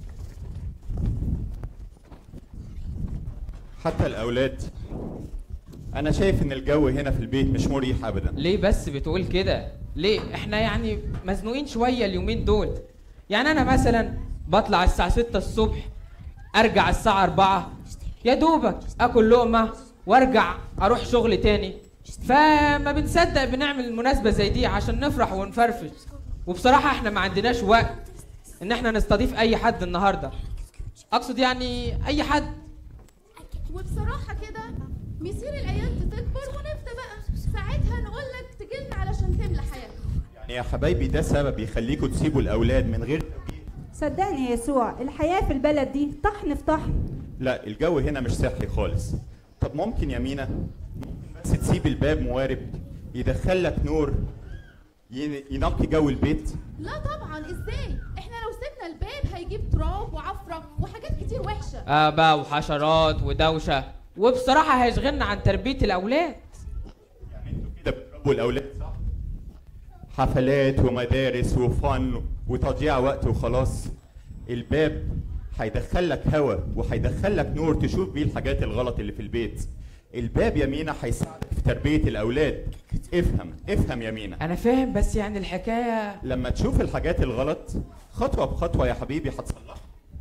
حتى الاولاد انا شايف ان الجو هنا في البيت مش مريح ابدا ليه بس بتقول كده ليه احنا يعني مزنوقين شويه اليومين دول يعني انا مثلا بطلع الساعه 6 الصبح ارجع الساعه 4 يا دوبك اكل لقمه وارجع اروح شغل تاني فما بنصدق بنعمل مناسبه زي دي عشان نفرح ونفرفش وبصراحه احنا ما عندناش وقت ان احنا نستضيف اي حد النهارده اقصد يعني اي حد وبصراحه كده مصير العيال تكبر ونفضى بقى ساعتها نقول لك تجيلنا علشان تملى حياتنا يعني يا حبايبي ده سبب يخليكم تسيبوا الاولاد من غير صدقني يا يسوع الحياة في البلد دي طحن في طحن لا الجو هنا مش صحي خالص طب ممكن يا مينا ممكن بس تسيب الباب موارب يدخل لك نور ين- ينقي جو البيت لا طبعا ازاي احنا لو سيبنا الباب هيجيب تراب وعفره وحاجات كتير وحشه آه بقى وحشرات ودوشه وبصراحه هيشغلنا عن تربيه الاولاد كده بتربوا الاولاد صح حفلات ومدارس وفن وتضييع وقت وخلاص الباب هيدخل لك هوا وهيدخل لك نور تشوف بيه الحاجات الغلط اللي في البيت الباب يا مينا هيساعدك في تربيه الاولاد افهم افهم يا مينا انا فاهم بس يعني الحكايه لما تشوف الحاجات الغلط خطوه بخطوه يا حبيبي هتصلحها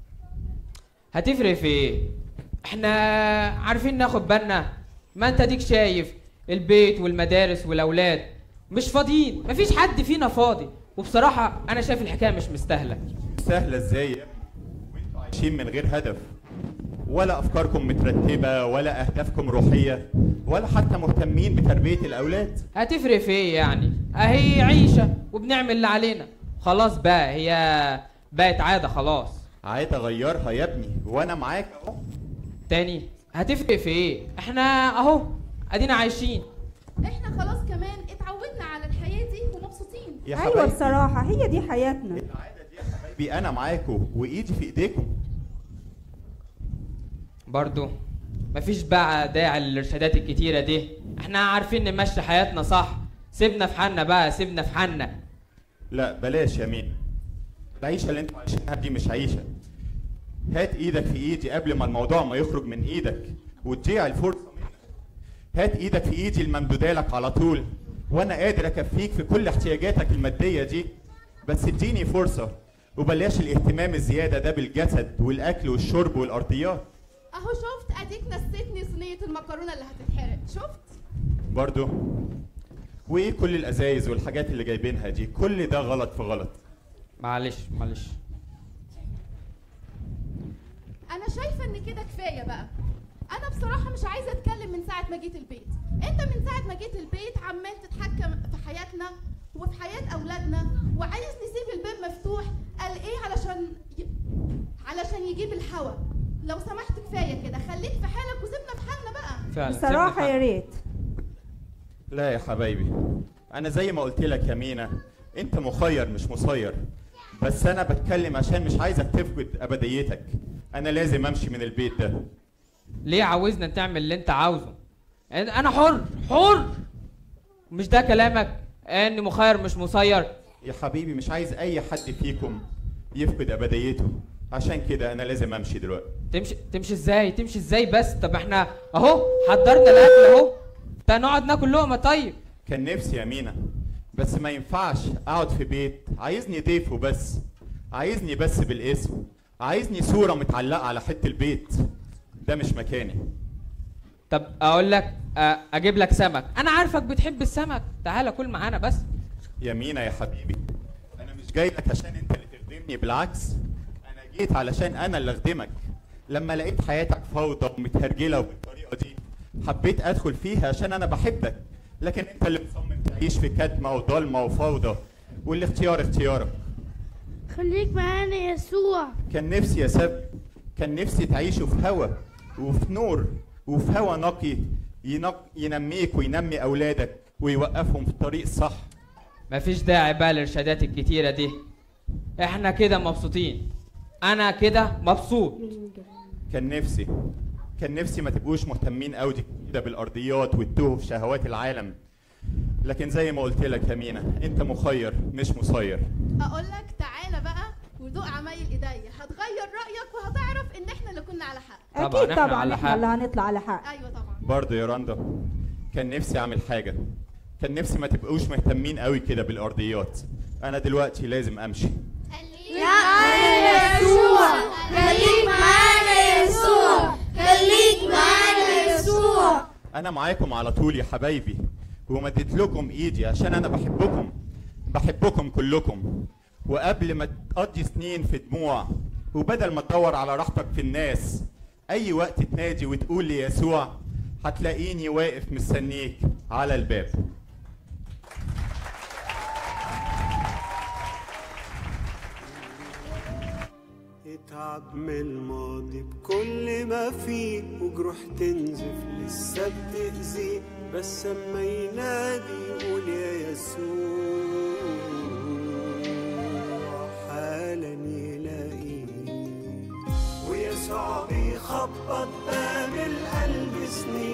هتفرق في ايه احنا عارفين ناخد بالنا ما انت ديك شايف البيت والمدارس والاولاد مش فاضيين مفيش حد فينا فاضي وبصراحه انا شايف الحكايه مش مستاهله سهله ازاي يا ابني وانتوا عايشين من غير هدف ولا افكاركم مترتبه ولا اهدافكم روحيه ولا حتى مهتمين بتربيه الاولاد هتفرق في ايه يعني اهي عيشه وبنعمل اللي علينا خلاص بقى هي بقت عاده خلاص عايز اغيرها يا ابني وانا معاك اهو تاني هتفرق في ايه احنا اهو ادينا عايشين احنا خلاص كمان اتعودنا على الحياه دي ومبسوطين يا ايوه حبايبي بصراحة هي دي حياتنا حبايبي انا معاكم وايدي في ايديكم برضو مفيش بقى داعي للارشادات الكتيرة دي احنا عارفين نمشي حياتنا صح سيبنا في حالنا بقى سيبنا في حالنا لا بلاش يا مين العيشه اللي انتوا عايشينها دي مش عيشه هات ايدك في ايدي قبل ما الموضوع ما يخرج من ايدك وتضيع الفرصه منك هات ايدك في ايدي الممدوده لك على طول وانا قادر اكفيك في كل احتياجاتك الماديه دي بس اديني فرصه وبلاش الاهتمام الزياده ده بالجسد والاكل والشرب والارضيات اهو شفت اديك نسيتني صينيه المكرونه اللي هتتحرق شفت برضو وايه كل الازايز والحاجات اللي جايبينها دي كل ده غلط في غلط معلش معلش انا شايفه ان كده كفايه بقى انا بصراحه مش عايزه اتكلم من ساعه ما جيت البيت انت من ساعه ما جيت البيت عمال تتحكم في حياتنا وفي حياه اولادنا وعايز نسيب الباب مفتوح قال ايه علشان ي... علشان يجيب الهوا لو سمحت كفايه كده خليك في حالك وسيبنا في حالنا بقى فعلا بصراحة يا ريت لا يا حبايبي انا زي ما قلت لك يا مينا انت مخير مش مسير بس انا بتكلم عشان مش عايزك تفقد ابديتك انا لازم امشي من البيت ده ليه عاوزنا تعمل اللي انت عاوزه انا حر حر مش ده كلامك اني مخير مش مسير يا حبيبي مش عايز اي حد فيكم يفقد ابديته عشان كده انا لازم امشي دلوقتي تمشي تمشي ازاي تمشي ازاي بس طب احنا اهو حضرنا الاكل اهو تا نقعد ناكل لقمه طيب كان نفسي يا مينا بس ما ينفعش اقعد في بيت عايزني ضيف وبس عايزني بس بالاسم عايزني صورة متعلقة على حتة البيت ده مش مكاني طب اقول لك اه، اجيب لك سمك انا عارفك بتحب السمك تعالى كل معانا بس يا مينا يا حبيبي انا مش جاي لك عشان انت اللي تخدمني بالعكس انا جيت علشان انا اللي اخدمك لما لقيت حياتك فوضى ومتهرجله وبالطريقه دي حبيت ادخل فيها عشان انا بحبك لكن انت اللي مصمم تعيش في كتمه وضلمه وفوضى والاختيار اختيارك خليك معانا يا يسوع كان نفسي يا سب كان نفسي تعيشوا في هوا وفي نور وفي هوا نقي ينق... ينميك وينمي اولادك ويوقفهم في الطريق الصح مفيش داعي بقى للارشادات الكتيرة دي احنا كده مبسوطين انا كده مبسوط كان نفسي كان نفسي ما تبقوش مهتمين قوي كده بالارضيات وتتوهوا في شهوات العالم لكن زي ما قلت لك يا مينا انت مخير مش مسير اقول لك تعالى بقى ودوق عمايل ايديا هتغير رايك وهتعرف ان احنا اللي كنا على حق طبعاً، اكيد إحنا طبعا على احنا حق. اللي هنطلع على حق ايوه طبعا برضه يا رندا كان نفسي اعمل حاجه كان نفسي ما تبقوش مهتمين قوي كده بالارضيات انا دلوقتي لازم امشي معانا يسوع خليك معانا يسوع خليك معانا يسوع انا معاكم على طول يا حبايبي ومديت لكم ايدي عشان انا بحبكم بحبكم كلكم وقبل ما تقضي سنين في دموع وبدل ما تدور على راحتك في الناس اي وقت تنادي وتقول لي يسوع هتلاقيني واقف مستنيك على الباب اتعب من الماضي بكل ما فيه وجروح تنزف لسه بتأذيه بس اما ينادي يقول يا يسوع حالا يلاقيه ويسوع بيخبط باب القلب سنين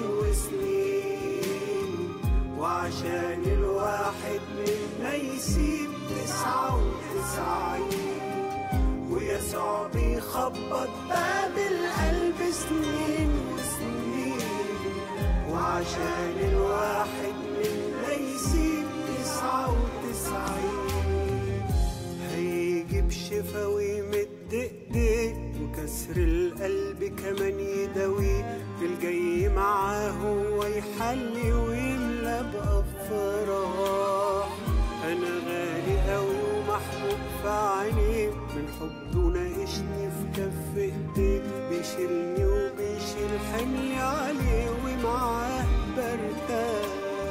وسنين وعشان الواحد منا يسيب تسعة وتسعين ويسوع بيخبط باب القلب سنين وسنين وعشان الواحد منا يسيب تسعة وتسعين هيجيب شفا ويمد ايديه وكسر القلب كمان يداويه الجاي معاه هو يحلي ويملى بأفراح انا غالي قوي ومحبوب في عينيه من حبه ناقشني في كف ايديه بيشيلني وبيشيل حملي عليه ومعاه برتاح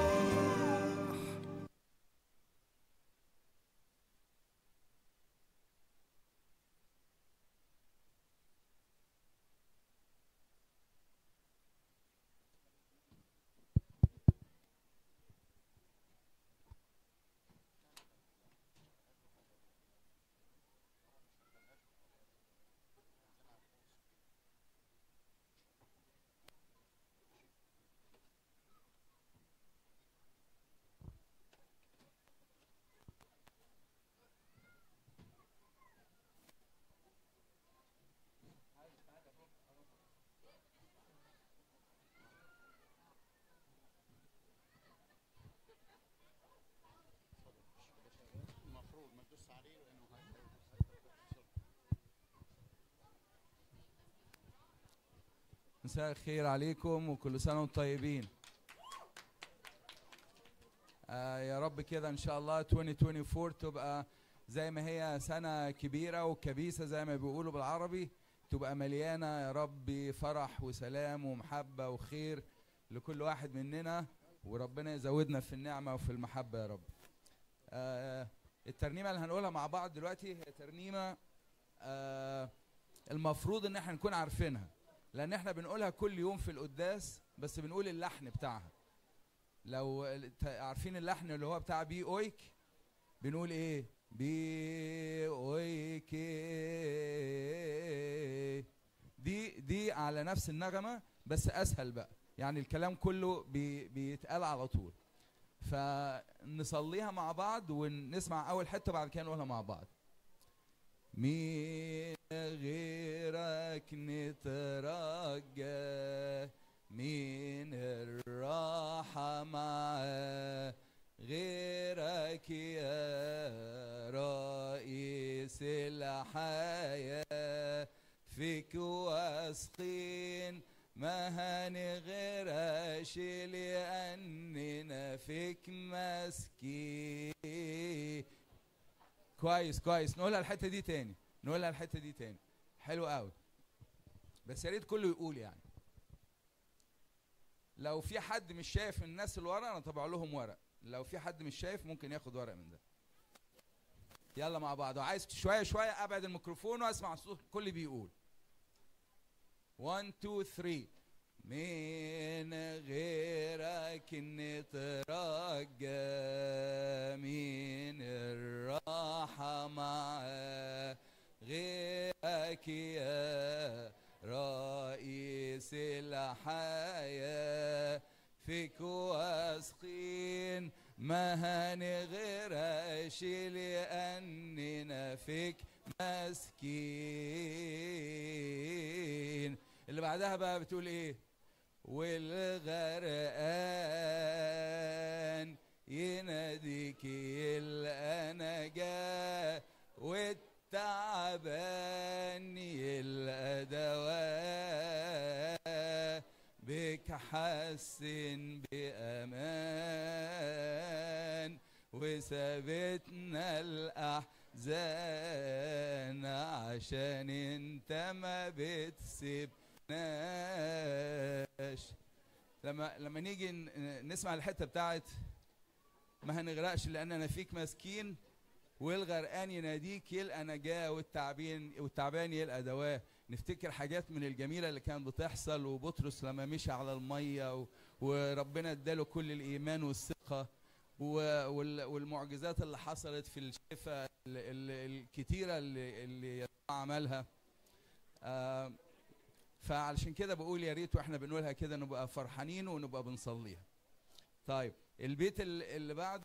مساء الخير عليكم وكل سنة وانتم طيبين آه يا رب كده ان شاء الله 2024 تبقى زي ما هي سنة كبيرة وكبيسة زي ما بيقولوا بالعربي تبقى مليانة يا رب فرح وسلام ومحبة وخير لكل واحد مننا وربنا يزودنا في النعمة وفي المحبة يا رب آه الترنيمة اللي هنقولها مع بعض دلوقتي هي ترنيمة آه المفروض ان احنا نكون عارفينها لان احنا بنقولها كل يوم في القداس بس بنقول اللحن بتاعها لو ال- ت- عارفين اللحن اللي هو بتاع بي اويك بنقول ايه بي اويك دي دي على نفس النغمه بس اسهل بقى يعني الكلام كله بي بيتقال على طول فنصليها مع بعض ونسمع اول حته بعد كده نقولها مع بعض مين غيرك نترجى مين الراحة معاه غيرك يا رئيس الحياة فيك واثقين ما هنغرقش لأننا فيك ماسكين كويس كويس نقولها الحته دي تاني نقولها الحته دي تاني حلو قوي بس يا ريت كله يقول يعني لو في حد مش شايف من الناس اللي ورا انا طبع لهم ورق لو في حد مش شايف ممكن ياخد ورق من ده يلا مع بعض وعايز شويه شويه ابعد الميكروفون واسمع صوت الكل بيقول 1 2 3 من غيرك نترجى من الراحة معاه غيرك يا رئيس الحياة فيك واثقين ما هنغرقش لأننا فيك ماسكين اللي بعدها بقى بتقول ايه والغرقان يناديك يلقى نجاة والتعبان يلقى دواء بك حسن بأمان وثبتنا الأحزان عشان انت ما بتسيبناش لما لما نيجي ن- نسمع الحته بتاعت ما هنغرقش لاننا فيك ماسكين والغرقان يناديك يلقى نجاه والتعبين والتعبان يلقى دواء نفتكر حاجات من الجميله اللي كانت بتحصل وبطرس لما مشي على الميه و- وربنا اداله كل الايمان والثقه و- وال- والمعجزات اللي حصلت في الشفاء ال- ال- الكتيره اللي اللي يسوع عملها آه، فعلشان كده بقول يا ريت واحنا بنقولها كده نبقى فرحانين ونبقى بنصليها طيب البيت ال- اللي بعد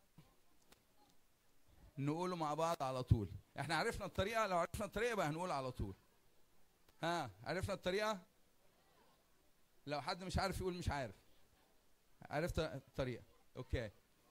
نقوله مع بعض على طول احنا عرفنا الطريقه لو عرفنا الطريقه يبقى هنقول على طول ها عرفنا الطريقه لو حد مش عارف يقول مش عارف عرفت الطريقه اوكي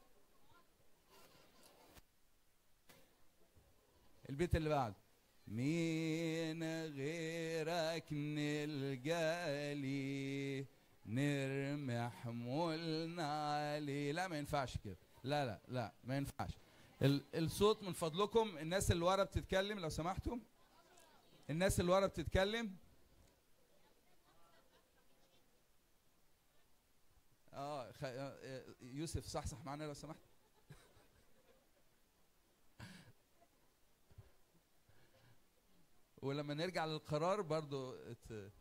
البيت اللي بعد مين غيرك نلجأ لي نرمي حمولنا عليه لا ما ينفعش كده لا لا لا ما ينفعش ال- الصوت من فضلكم الناس اللي ورا بتتكلم لو سمحتم الناس اللي ورا بتتكلم اه خ... آه، يوسف صحصح معانا لو سمحت ولما نرجع للقرار برضو ات...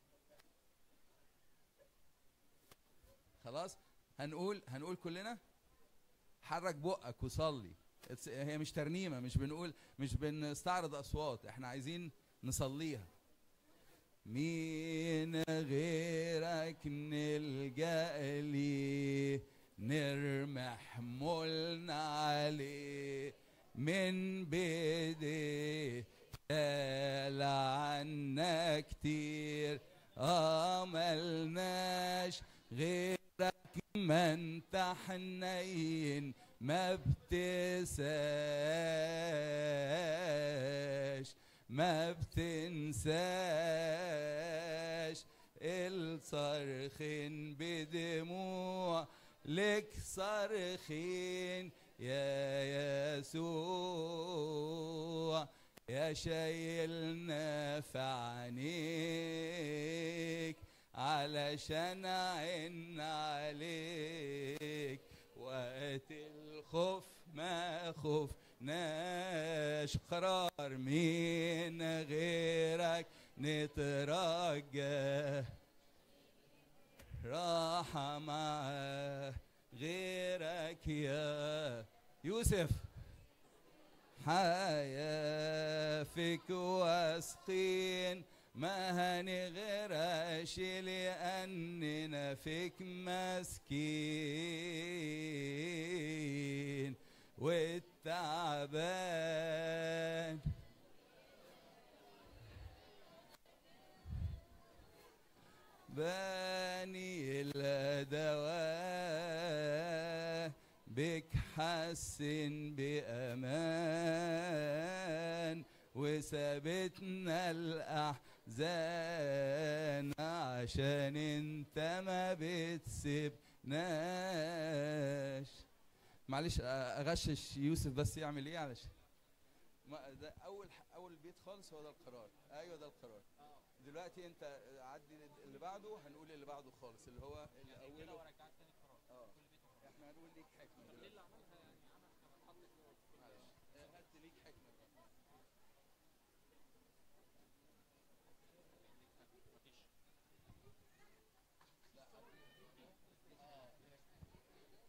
خلاص هنقول هنقول كلنا حرك بقك وصلي It's- هي مش ترنيمه مش بنقول مش بنستعرض اصوات احنا عايزين نصليها مين غيرك نلجأ لي نرمي حمولنا عليه من بيدي قال عنا كتير عملناش غيرك ما انت حنين ما بتساش ما بتنساش الصرخين بدموع لك صرخين يا يسوع يا شايلنا في عينيك علشان عين عليك وقت الخوف ما خفناش قرار مين غيرك نترجى راحة معاه غيرك يا يوسف حياة فيك واثقين ما هنغرقش لأننا فيك ماسكين والتعبان باني الدواء بك حسن بأمان وثبتنا الأحزان عشان انت ما بتسيبناش معلش اغشش يوسف بس يعمل ايه علشان ما ده اول ح- اول بيت خالص هو ده القرار ايوه ده القرار دلوقتي انت عدي اللي بعده هنقول اللي بعده خالص اللي هو اللي اوله اه احنا هنقول ليك حكمه دلوقتي معلش آه، هات ليك حكمه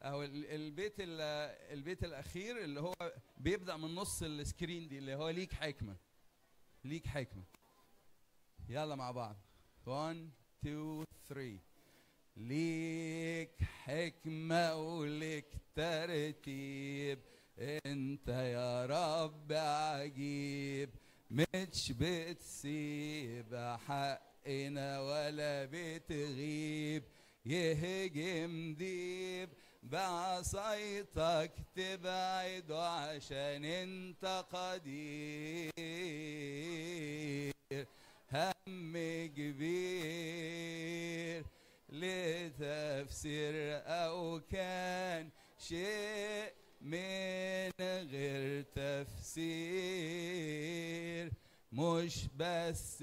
او ال- البيت ال- البيت الاخير اللي هو بيبدا من نص السكرين دي اللي هو ليك حكمه ليك حكمه يلا مع بعض 1 2 3 ليك حكمة وليك ترتيب انت يا رب عجيب مش بتسيب حقنا ولا بتغيب يهجم ديب بعصايتك تبعده عشان انت قدير هم كبير لتفسير او كان شيء من غير تفسير مش بس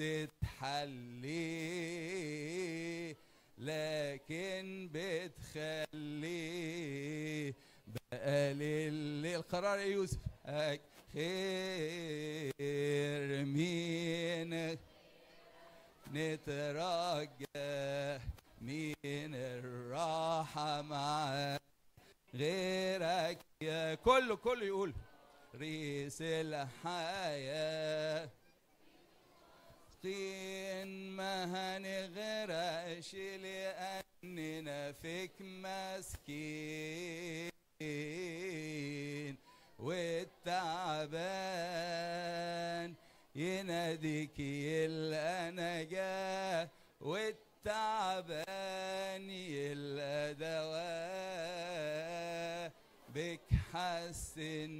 تحلي لكن بتخلي بقى للي القرار يا يوسف هاك خير مين نترجى مين الراحة معاك غيرك يا كله كله يقول ريس الحياة طين ما هنغرقش لأننا فيك مسكين والتعبان يناديك يلقى نجاة والتعبان يلقى دواء بك حسن